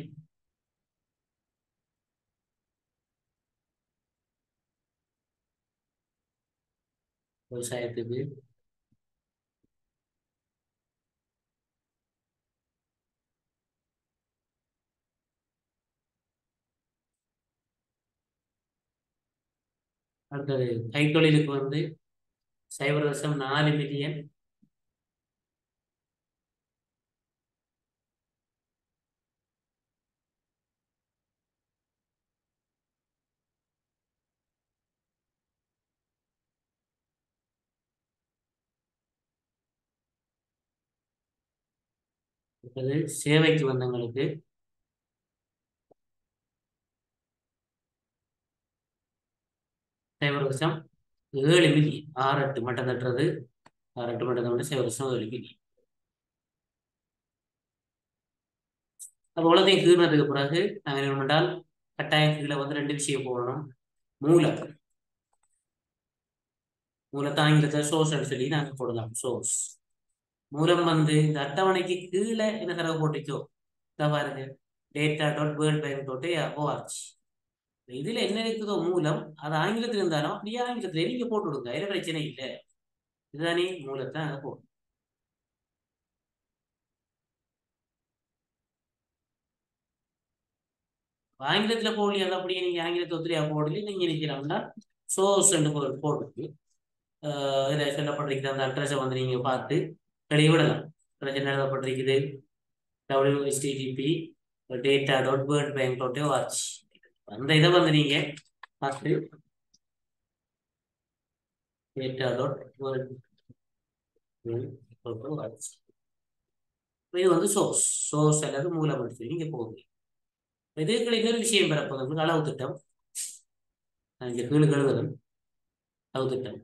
விவசாயத்துக்கு அடுத்தது கைத்தொழிலுக்கு வந்து சைபர் தசம் நாலு மில்லியன் அடுத்தது சேவைக்கு வந்தவங்களுக்கு சைபர் வருஷம் ஏழு மில்லியன் ஆறு எட்டு மட்டம் தட்டுறது ஆறு எட்டு மட்டம் தட்டு சைபர் வருஷம் ஏழு மில்லியன் அப்போ உலகத்தையும் கீழ்னதுக்கு பிறகு நாங்கள் என்ன பண்ணால் கட்டாயம் கீழே வந்து ரெண்டு விஷயம் போடணும் மூலம் மூலத்தை ஆங்கிலத்தில் சோர்ஸ் சொல்லி நாங்கள் போடலாம் சோர்ஸ் மூலம் வந்து இந்த அட்டவணைக்கு கீழே என்ன தரவு போட்டுக்கோ இதை பாருங்க data dot world bank dot O R G இதுல என்ன இருக்குதோ மூலம் அது ஆங்கிலத்தில் இருந்தாலும் அப்படியே ஆங்கிலத்தில் நீங்க போட்டு விடுங்க எது பிரச்சனை இல்லை இதுதானே மூலத்தை அதை போடும் ஆங்கிலத்துல போடலையே அது அப்படியே நீங்க ஆங்கிலத்தை ஒத்துழையா போடல நீங்க நினைக்கிறோம்னா சோர்ஸ் போட்டுருக்கு ஆஹ் இதில் சொல்லப்பட்டிருக்கிற அந்த அட்ரஸை வந்து நீங்க பார்த்து வெளியே விடலாம் அட்ரஸ் என்ன எழுதப்பட்டிருக்குது டபிள்யூஎஸ்டிடிபி data dot world bank dot watch அந்த இதை வந்து நீங்க பார்த்து டேட்டா டாட் வேர்ல்ட் வாட்ச் இது வந்து சோர்ஸ் சோர்ஸ் அல்லது மூலம் சொல்லி நீங்க போகுது இதுக்குள்ள இன்னொரு விஷயம் பெறப்போது அளவு திட்டம் நான் இங்க கீழே எழுதுறேன் அளவு திட்டம்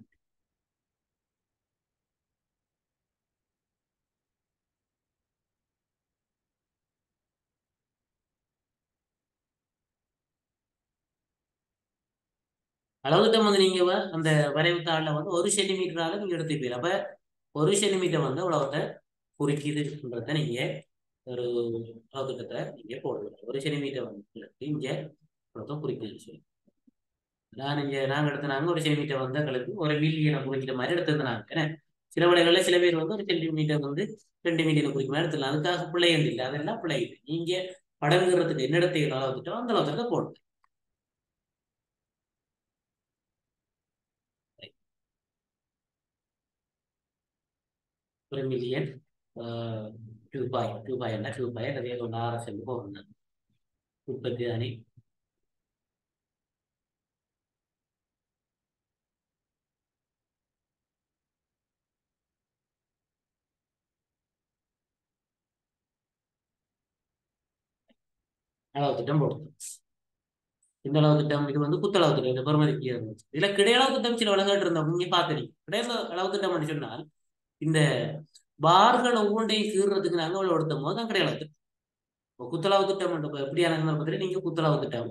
அளவு திட்டம் வந்து நீங்க வ- அந்த வரைவு தாளில் வந்து ஒரு சென்டிமீட்டரால நீங்க எடுத்துப்பீங்க அப்ப ஒரு சென்டிமீட்டர் வந்து அவ்வளோத்த குறிக்குதுன்றத நீங்க ஒரு அளவு திட்டத்தை நீங்க போடணும் ஒரு சென்டிமீட்டர் வந்து இங்க அவ்வளோதான் குறிக்குதுன்னு சொல்லி நான் இங்க நாங்க எடுத்தனாங்க ஒரு சென்டிமீட்டர் வந்து எங்களுக்கு ஒரு மில்லியனை குறிக்கிற மாதிரி எடுத்திருந்தாங்க ஏன்னா சில வேளைகளில் சில பேர் வந்து ஒரு சென்டிமீட்டர் வந்து ரெண்டு மில்லியனை குறிக்கிற மாதிரி எடுத்துக்கலாம் அதுக்காக பிள்ளைகள் இல்லை அதெல்லாம் பிள்ளைகள் நீங்க படங்குறதுக்கு என்ன இடத்தை அளவு திட்டம் அந்த அளவு திட்டத்தை போடணும் ஒரு மில்லியன் ரூபாய் ரூபாய் என்ன ரூபாய் அல்லது ஏதோ ஒன்று ஆறு செல்லு போகணும் உற்பத்தி தானே அளவு திட்டம் போடுது இந்த அளவு திட்டம் இது வந்து குத்தளவு திட்டம் இந்த பெருமதிக்கு இருந்துச்சு இதுல கிடையளவு திட்டம் சில விலங்குகள் இருந்தோம் நீங்க பாத்துறீங்க கிடையாது அளவு திட்டம் சொன்னால் இந்த பார்கள் ஒவ்வொன்றையும் கீறுறதுக்கு நாங்க அவ்வளவு எடுத்தோம் போது தான் கிடையளவு திட்டம் இப்போ குத்தளவு திட்டம் இப்ப எப்படியான சந்தர்ப்பத்தில் நீங்க குத்தளவு திட்டம்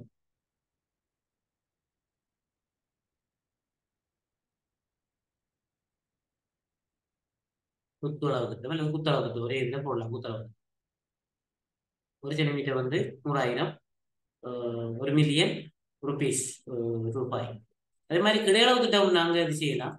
குத்தளவு திட்டம் அல்லது குத்தளவு திட்டம் ஒரே இதுல போடலாம் குத்தளவு திட்டம். ஒரு சென்டிமீட்டர் வந்து நூறாயிரம் ஆஹ் ஒரு மில்லியன் ருபீஸ் ரூபாய் அதே மாதிரி கிடையளவு திட்டம் நாங்க இது செய்யலாம்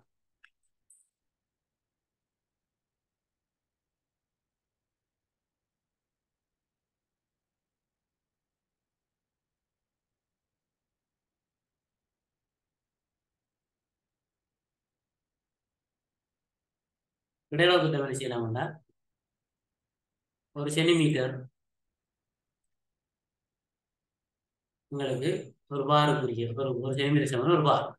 கிடையளவு திட்டம் என்ன செய்யலாம்னா ஒரு சென்டிமீட்டர் உங்களுக்கு ஒரு பாருக்குரிய ஒரு ஒரு சென்டிமீட்டர் சமம் ஒரு பார்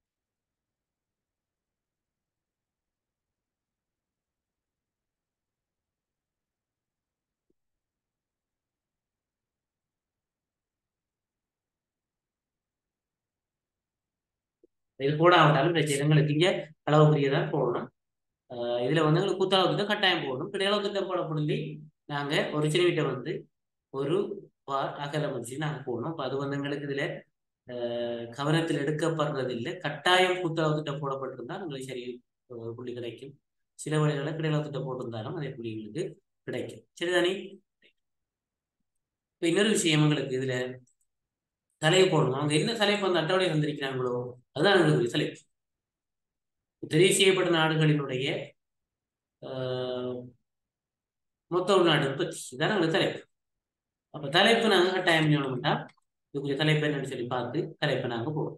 இது போடாவிட்டாலும் பிரச்சனை எங்களுக்கு இங்க அளவுக்குரியதான் போடணும் ஆஹ் இதுல வந்து எங்களுக்கு குத்தளவு திட்டம் கட்டாயம் போடணும் கிடையளவு திட்டம் போடப்படலி நாங்க ஒரு சென்டிமீட்டர் வந்து ஒரு பார் அகலம் வச்சு நாங்க போடணும் அப்ப அது வந்து எங்களுக்கு இதுல ஆஹ் கவனத்தில் எடுக்கப்படுறது இல்லை கட்டாயம் குத்தளவு திட்டம் போடப்பட்டிருந்தால் உங்களுக்கு சரி ஒரு புள்ளி கிடைக்கும் சில வழிகளில் கிடையளவு திட்டம் போட்டிருந்தாலும் அதே புள்ளி உங்களுக்கு கிடைக்கும் சரிதானே இப்ப இன்னொரு விஷயம் எங்களுக்கு இதுல தலையை போடணும் அவங்க என்ன தலைப்பு அந்த அட்டவணை வந்திருக்கிறாங்களோ அதுதான் எங்களுக்கு தலைப்பு தெரிவு செய்யப்பட்ட நாடுகளினுடைய ஆஹ், மொத்த உள்நாட்டு உற்பத்தி இதான் எங்களுக்கு தலைப்பு அப்ப தலைப்பு நாங்க கட்டாயம் வேணும்னா இதுக்குரிய தலைப்பு என்னன்னு சொல்லி பார்த்து தலைப்பை நாங்க போடுவோம்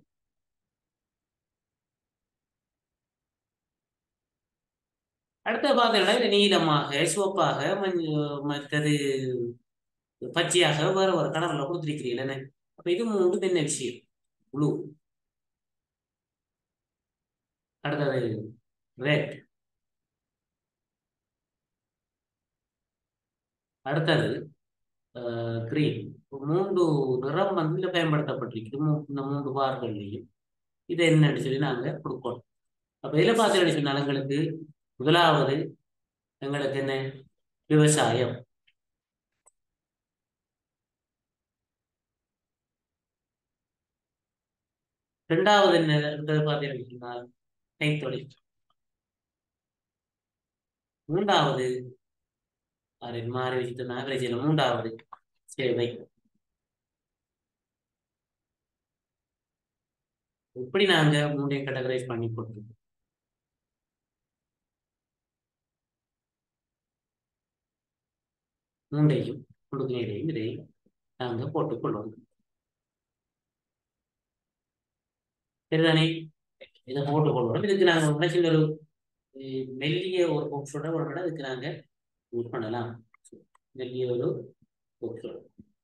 அடுத்த பார்த்தீங்கன்னா இது நீளமாக சிவப்பாக மஞ்ச மற்றது பச்சையாக வேற ஒரு கலர்ல கொடுத்துருக்கிறீர்கள் என்ன அப்ப இது மூன்று என்ன விஷயம் ப்ளூ அடுத்தது ரெட் அடுத்தது கிரீன் மூன்று நிறம் வந்து இதுல பயன்படுத்தப்பட்டிருக்கு மூ- இந்த மூன்று பார்கள்லையும் இது என்னன்னு சொல்லி நாங்க கொடுக்கணும் அப்ப இதுல பார்த்தீங்கன்னு சொன்னால் எங்களுக்கு முதலாவது எங்களுக்கு என்ன விவசாயம் ரெண்டாவது என்ன அடுத்தது பார்த்தீங்கன்னு சொன்னால் கைத்தொழில் மூன்றாவது அது மாறி வச்சுட்டு நாகரிக மூன்றாவது சேவை இப்படி நாங்க மூன்றையும் கேட்டகரைஸ் பண்ணி போட்டுருக்கோம் மூன்றையும் கொடுக்கையிலையும் இதையும் நாங்க போட்டுக்கொள்வோம் சரிதானே இதை போட்டு கொள்வோம் இதுக்கு நாங்க ஒரு சின்ன ஒரு அஹ், மெல்லிய ஒரு பொக்ஸோட ஒரு விட இதுக்கு நாங்க யூஸ் பண்ணலாம் மெல்லிய ஒரு பொக்ஸோட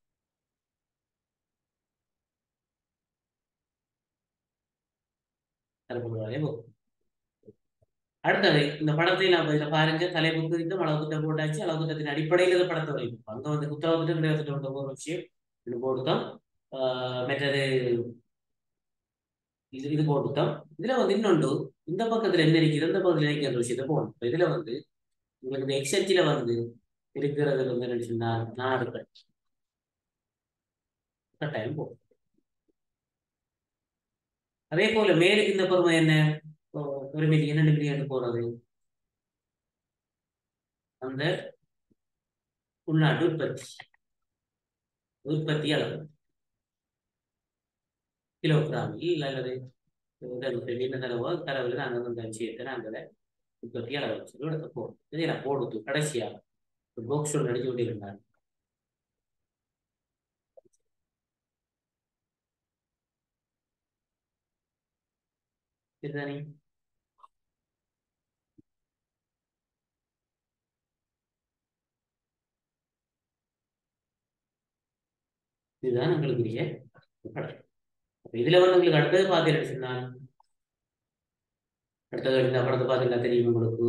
தரப்படுவாரே போ அடுத்தது இந்த படத்தை நான் இதில் பாருங்க தலைப்பு குறித்தும் அளவு திட்டம் போட்டாச்சு அளவு திட்டத்தின் அடிப்படையில் இந்த படத்தை வரைக்கும் அங்க வந்து குத்தளவு திட்டம் கிடையாது திட்டம் ஒரு விஷயம் இது போட்டுத்தோம் ஆஹ் மற்றது இது இது போட்டுத்தோம் இதுல வந்து இன்னொன்று இந்த பக்கத்துல என்ன இருக்குது இந்த பக்கத்துல இருக்கிற விஷயத்த போகணும் இப்ப இதுல வந்து உங்களுக்கு இந்த எக்ஸச்சில வந்து இருக்கிறது வந்து என்ன சொன்னா நாடுகள் கட்டாயம் போகும் அதே போல மேலுக்கு இந்த பொறுமை என்ன இப்போ ஒரு மில்லியன் ரெண்டு மில்லியன் போறது அந்த உள்நாட்டு உற்பத்தி உற்பத்தி அளவு கிலோகிராமில் அல்லது என்ன தரவோ தரவில் நாங்கள் அந்த விஷயத்தை நாங்கள் உற்பத்தி அளவு சொல்லி எடுத்து போடுறோம் இதை நான் போடுது கடைசியா போக்ஸ் நடிச்சு கொண்டிருந்தார் சரிதானே இதுதான் எங்களுக்குரிய படம் அப்ப இதுல வந்து உங்களுக்கு அடுத்தது பார்த்தீங்கன்னு சொன்னால் அடுத்தது இந்த படத்தை பார்த்தீங்கன்னா தெரியும் உங்களுக்கு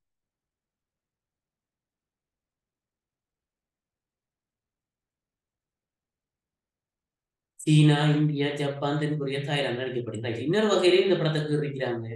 சீனா இந்தியா ஜப்பான் தென்கொரியா தாய்லாந்து நடிக்கப்படுகிறாங்க இன்னொரு வகையிலே இந்த படத்துக்கு இருக்கிறாங்க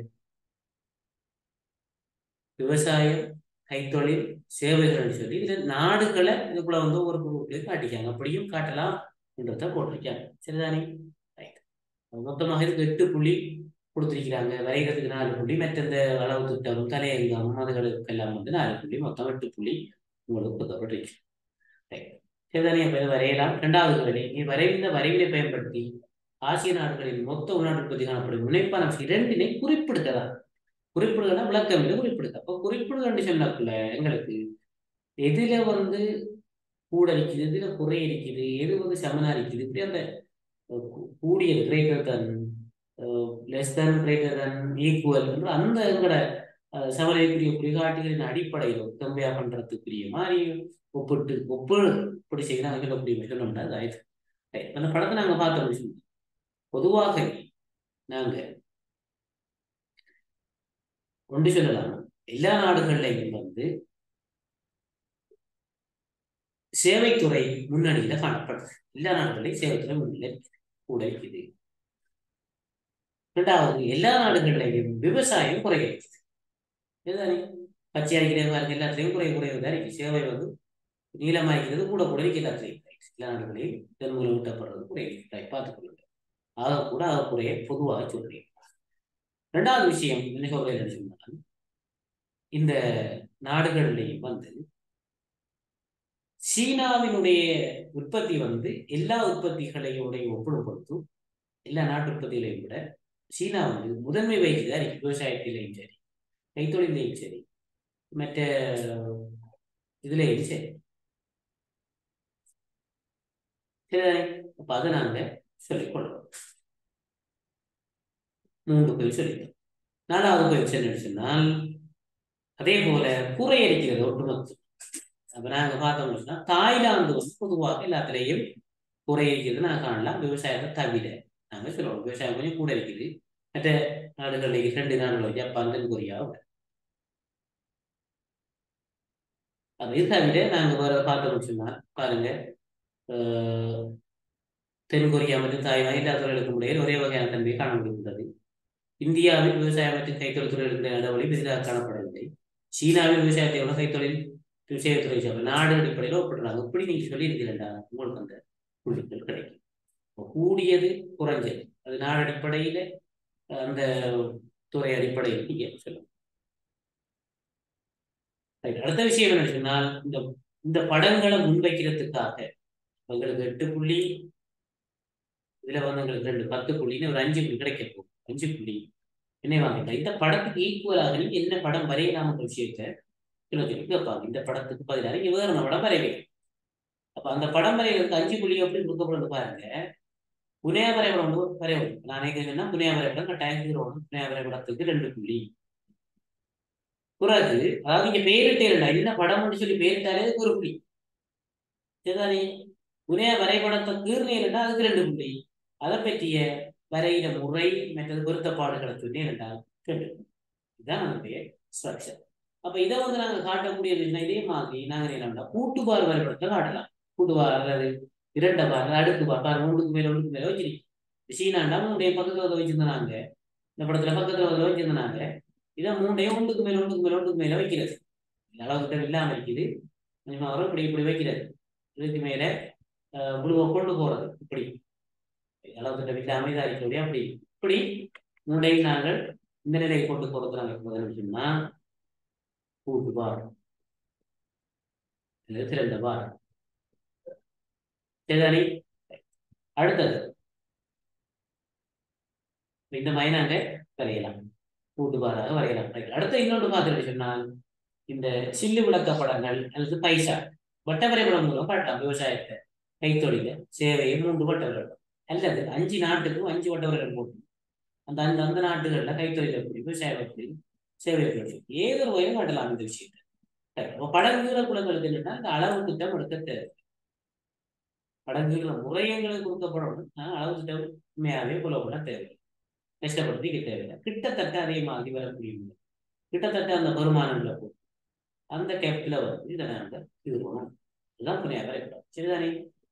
விவசாயம் கைத்தொழில் சேவைகள்னு சொல்லி இதுல நாடுகளை இதுக்குள்ள வந்து ஒரு குரூப்ல காட்டிக்காங்க அப்படியும் காட்டலாம் என்றத போட்டிருக்காங்க சரிதானே ரைட் மொத்தமாக இதுக்கு எட்டு புள்ளி கொடுத்திருக்கிறாங்க வரைகிறதுக்கு நாலு புள்ளி மற்ற இந்த அளவு திட்டம் தலையங்கம் அதுகளுக்கு எல்லாம் வந்து நாலு புள்ளி மொத்தம் எட்டு புள்ளி உங்களுக்கு கொடுக்கப்பட்டிருக்கு ரைட் சரிதானே அப்ப இதை வரையலாம் இரண்டாவது வரை நீ வரைந்த வரைவினை பயன்படுத்தி ஆசிய நாடுகளின் மொத்த உள்நாட்டு உற்பத்தி காணப்படும் முனைப்பான இரண்டினை குறிப்பிடுகிறதா குறிப்பிடுகிறதா விளக்கம் இது குறிப்பிடுது அப்போ குறிப்பிடுகன்னு சொன்னக்குள்ள எங்களுக்கு எதுல வந்து கூட இருக்குது எதுல குறை இருக்குது எது வந்து சமனா இருக்குது இப்படி அந்த கூடிய greater than less than greater than equal என்ற அந்த எங்களோட சமநிலைக்குரிய குறிகாட்டிகளின் அடிப்படையில் தம்பியா பண்றதுக்குரிய மாதிரி ஒப்பிட்டு ஒப்பு இப்படி செய்யணும் அதுக்கு அப்படி சொல்லணும்னா அது ஆயிடுச்சு அந்த படத்தை நாங்க பார்த்த விஷயம் பொதுவாக நாங்க ஒன்று சொல்லலாம் எல்லா நாடுகள்லையும் வந்து சேவைத்துறை முன்னணியில காணப்படுது எல்லா நாடுகளையும் சேவைத்துறை முன்னிலை கூட இருக்குது இரண்டாவது எல்லா நாடுகள்லையும் விவசாயம் குறைகிறது இதுதானே பச்சை அடிக்கிறது பாருங்க எல்லாத்துலையும் குறை குறைவதா இருக்கு சேவை வந்து நீளமாகிறது கூட கூட இருக்கு எல்லாத்துலையும் எல்லா நாடுகளையும் இதன் மூலம் ஊட்டப்படுறது குறைகிறது பார்த்துக் கொள்ளுங்க ஆக கூட ஆக குறைய பொதுவாக சொல்றேன் ரெண்டாவது விஷயம் என்ன சொல்றேன் சொன்னால் இந்த நாடுகள்லையும் வந்து சீனாவினுடைய உற்பத்தி வந்து எல்லா உற்பத்திகளையும் ஒப்பிடும் பொழுதும் எல்லா நாட்டு உற்பத்திகளையும் விட சீனா வந்து முதன்மை வகிக்குதா இருக்கு விவசாயத்திலையும் சரி கைத்தொழிலையும் சரி மற்ற இதுலையும் சரி சரி அப்ப அதை நாங்க சொல்லிக்கொள்ளும் மூன்று பேர் சொல்லிட்டோம் நாலாவது பேர் என்ன சொன்னால் அதே போல கூரை அடிக்கிறது ஒட்டுமொத்தம் அப்ப நாங்க பார்த்தோம்னு சொன்னா தாய்லாந்து வந்து பொதுவாக எல்லாத்திலையும் கூரை அடிக்கிறது நாங்க காணலாம் விவசாயத்தை தவிர நாங்க சொல்லுவோம் விவசாயம் கொஞ்சம் கூட இருக்குது மற்ற நாடுகளில் ரெண்டு நாடுகள் ஜப்பான் தென்கொரியா அது தவிர நாங்க வேற பார்த்தோம்னு சொன்னா பாருங்க தென்கொரியா மற்றும் தாய்வான் எல்லா துறைகளுக்கும் இடையே ஒரே வகையான தன்மையை காண முடிகின்றது இந்தியாவில் விவசாயம் மற்றும் கைத்தொழில் துறைகளுக்கு நடவடி பெரிதாக காணப்படவில்லை சீனாவில் விவசாயத்தை எவ்வளவு கைத்தொழில் விவசாயத்துறை சார்ந்த நாடு அடிப்படையில் ஒப்பிடுறாங்க இப்படி நீங்க சொல்லி இருக்கிறீங்களா உங்களுக்கு அந்த புள்ளிகள் கிடைக்கும் கூடியது குறைஞ்சது அது நாடு அடிப்படையில அந்த துறை அடிப்படையில் நீங்க சொல்லுங்க அடுத்த விஷயம் என்ன சொன்னால் இந்த இந்த படங்களை முன்வைக்கிறதுக்காக உங்களுக்கு எட்டு புள்ளி இதுல வந்து உங்களுக்கு ரெண்டு பத்து புள்ளின்னு ஒரு அஞ்சு புள்ளி கிடைக்க போகும் அஞ்சு புள்ளி என்ன வாங்கிட்டா இந்த படத்துக்கு ஈக்குவலாக நீங்க என்ன படம் வரையலாமன்ற விஷயத்த சொல்லி கேட்பாங்க இந்த படத்துக்கு பதிலாக நீங்க வேற படம் வரைவீங்க அப்ப அந்த படம் வரைகிறதுக்கு அஞ்சு புள்ளி எப்படி கொடுக்கப்படுறது பாருங்க புனைய வரைபடம் வந்து வரையணும் நான் நினைக்கிறேன்னா புனைய வரைபடம் கட்டாயம் தீர்வோம் புனைய வரைபடத்துக்கு ரெண்டு புள்ளி பிறகு அதாவது இங்க பேரிட்டே இல்லை என்ன படம்னு சொல்லி பேரிட்டாலே அதுக்கு ஒரு புள்ளி சரிதானே புனைய வரைபடத்தை கீர்னேன்னா அதுக்கு ரெண்டு புள்ளி அதை பற்றிய வரைகிற முறை மற்றது பொருத்தப்பாடுகளை சொன்னே ரெண்டாவது ரெண்டு இதுதான் நம்முடைய ஸ்ட்ரக்சர் அப்ப இதை வந்து நாங்க காட்டக்கூடியது என்ன இதே மாதிரி நாங்க என்ன கூட்டுபார் வரைபடத்தை காட்டலாம் கூட்டுபார் அல்லது இரண்ட பார் அடுக்கு பார் பார் ஒன்றுக்கு மேல ஒன்றுக்கு மேல வச்சிருக்கோம் சீனாண்டா மூண்டைய பக்கத்துல வந்து வச்சிருந்தாங்க இந்த படத்துல பக்கத்துல வந்து வச்சிருந்தாங்க இதை மூண்டையும் ஒன்றுக்கு மேல ஒன்றுக்கு மேல ஒன்றுக்கு மேல வைக்கிறது அளவுக்கிட்ட இல்லாம இருக்குது கொஞ்சமா வரும் இப்படி இப்படி வைக்கிறது இதுக்கு மேல புழுவை கொண்டு போறது இப்படி அளவுக்கிட்ட இல்லாம இதா இருக்கக்கூடிய அப்படி இப்படி மூண்டையும் நாங்கள் இந்த நிலையை கொண்டு போறது நாங்கள் முதல் சொன்னா கூட்டு பார் திறந்த பார் சரிதானே அடுத்தது இந்த மாதிரி நாங்க வரையலாம் கூட்டுபாராக வரையலாம் அடுத்த இன்னொன்று பார்த்துட்டு சொன்னால் இந்த சில்லு விளக்க படங்கள் அல்லது பைசா வட்ட வரைபடம் மூலம் காட்டலாம் விவசாயத்தை கைத்தொழில சேவையை மூன்று வட்ட வரைபடம் அல்லது அஞ்சு நாட்டுக்கும் அஞ்சு வட்ட வரைபடம் போட்டு அந்த அந்த அந்த நாட்டுகள்ல கைத்தொழில் எப்படி விவசாயம் எப்படி சேவை எப்படி ஏதோ ஒரு வகையில் காட்டலாம் இந்த விஷயத்தை படங்குற குலங்களுக்கு என்னன்னா இந்த அளவு திட்டம் எடுக்க தேவை படங்குற முறையங்களுக்கு கொடுக்கப்படணும் அளவு திட்டம் உண்மையாவே புலப்பட தேவை கஷ்டப்படுத்திக்க தேவையில்லை கிட்டத்தட்ட அதே மாதிரி வரக்கூடிய கிட்டத்தட்ட அந்த வருமானங்களை போட்டு அந்த கேப்ல வந்து இதை நாங்கள் இது பண்ணணும் இதுதான் புனியா வரைபடம் சரிதானே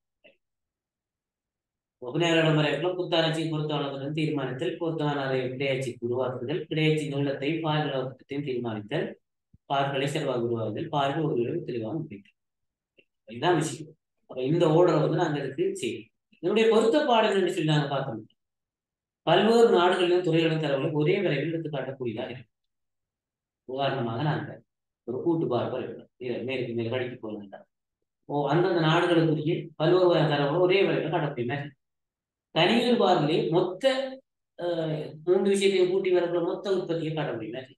புனியாரிடம் வரைபடம் புத்தாராய்ச்சி பொருத்தாளத்துடன் தீர்மானித்தல் பொருத்தமான கிடையாட்சிக்கு உருவாக்குதல் கிடையாட்சி நீளத்தையும் பார்வையாளத்தையும் தீர்மானித்தல் பார்களை செலவாக உருவாகுதல் பார்வை ஒரு தெளிவாக முடிக்கும் இதுதான் விஷயம் அப்ப இந்த ஓர்டரை வந்து நாங்க இதுக்கு செய்யும் இதனுடைய பொருத்தப்பாடு என்று சொல்லி நாங்க பார்த்தோம் பல்வேறு நாடுகளிலும் துறைகளின் தரவுகளை ஒரே விரைவில் எடுத்து காட்டக்கூடியதாக இருக்கு உதாரணமாக நாங்கள் ஒரு கூட்டு பார்வை இதை மேற்கு மேல் கடிக்கு போக வேண்டாம் ஓ அந்தந்த நாடுகளுக்குரிய பல்வேறு வகையான தரவுகளை ஒரே விரைவில் காட்டக்கூடிய தனியல் பார்வையிலே மொத்த மூன்று விஷயத்தையும் கூட்டி வரக்கூடிய மொத்த உற்பத்தியை காட்ட முடியும்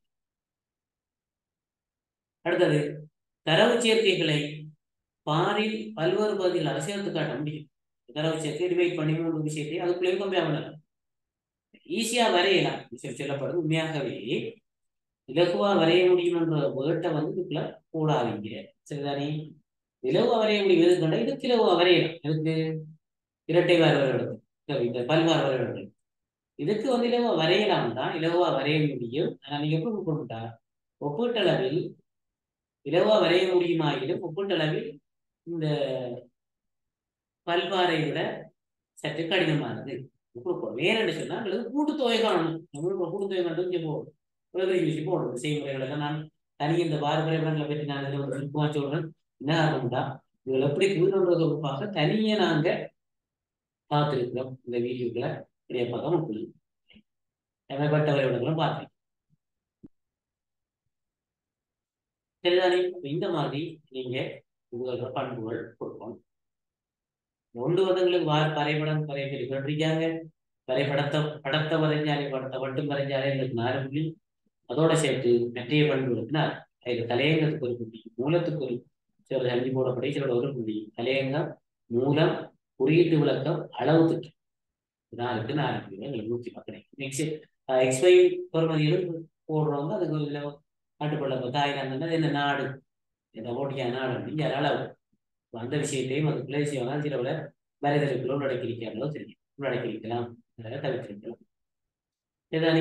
அடுத்தது தரவு சேர்க்கைகளை பாரில் பல்வேறு பகுதிகளாக சேர்த்து காட்ட முடியும் தரவு சேர்க்கை டிவைட் பண்ணி மூன்று விஷயத்தை அதுக்குள்ளேயும் கம்பேர் பண்ணலாம் ஈஸியா வரையலாம் விஷயம் சொல்லப்படுது உண்மையாகவே இலகுவா வரைய முடியும் என்ற வேட்டை வந்து இதுக்குள்ள போடாதீங்க சரிதானே இலகுவா வரைய முடியும் எது கண்டா இதுக்கு இலகுவா வரையலாம் இதுக்கு இரட்டை வார் வரைபடம் இந்த பல்வார் வரைபடம் இதுக்கு வந்து இலகுவா வரையலாம் தான் இலகுவா வரைய முடியும் ஆனா நீங்க எப்படி கொண்டுட்டா ஒப்பீட்டளவில் இலவா வரைய முடியுமாயிலும் ஒப்பீட்டளவில் இந்த பல்வாரை விட சற்று கடினமானது வேற என்ன சொன்னா எங்களுக்கு கூட்டுத்தொகை காணணும் கூட்டுத்தொகை கண்டு இங்கே போகும் விஷயம் போடணும் செய்முறைகள் எல்லாம் நான் தனி இந்த பாரம்பரியங்களை பற்றி நான் இதில் ஒரு சுருக்கமா சொல்றேன் என்ன காரணம்டா இதில் எப்படி கூறுன்றதுக்காக தனியே நாங்க பார்த்துருக்கிறோம் இந்த வீடியோக்களை இப்படியே பார்க்க முடியும் எமைப்பட்ட வரைபடங்களும் பார்த்தேன் சரிதானே இந்த மாதிரி நீங்க உங்களோட பண்புகள் கொடுக்கணும் ஒன்று வருடங்களுக்கு வார வரைபடம் வரைய சொல்லிருக்காங்க வரைபடத்தை படத்தை வரைஞ்சாலே படத்தை மட்டும் வரைஞ்சாலே எங்களுக்கு நாலு புள்ளி அதோட சேர்த்து நெற்றிய பண்புகளுக்குனா அதுல தலையங்கத்துக்கு ஒரு புள்ளி மூலத்துக்கு ஒரு சில அஞ்சு போடப்படி சில ஒரு புள்ளி தலையங்கம் மூலம் குறியீட்டு விளக்கம் அளவு திட்டம் நாலுக்கு நாலு புள்ளி எங்களுக்கு நூத்தி பக்கம் நெக்ஸ்ட் எக்ஸ்பை பொறுமதியிலும் போடுறவங்க அதுக்கு இதுல நாட்டுப்பள்ள தாய்லாந்து என்ன நாடு இந்த ஓட்டியா நாடு அப்படிங்கிற அளவு அந்த விஷயத்தையும் அது பிள்ளை செய்வாங்க சில விட வரைதலுக்குள்ள உள்ளடக்கியிருக்காங்களோ தெரியும் உள்ளடக்கியிருக்கலாம் தவிர்த்திருக்கலாம் இதுதானே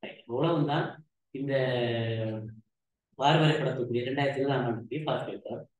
இவ்வளவுதான் இந்த வார வரைபடத்துக்குரிய இரண்டாயிரத்தி இருபதாம் ஆண்டு பார்த்து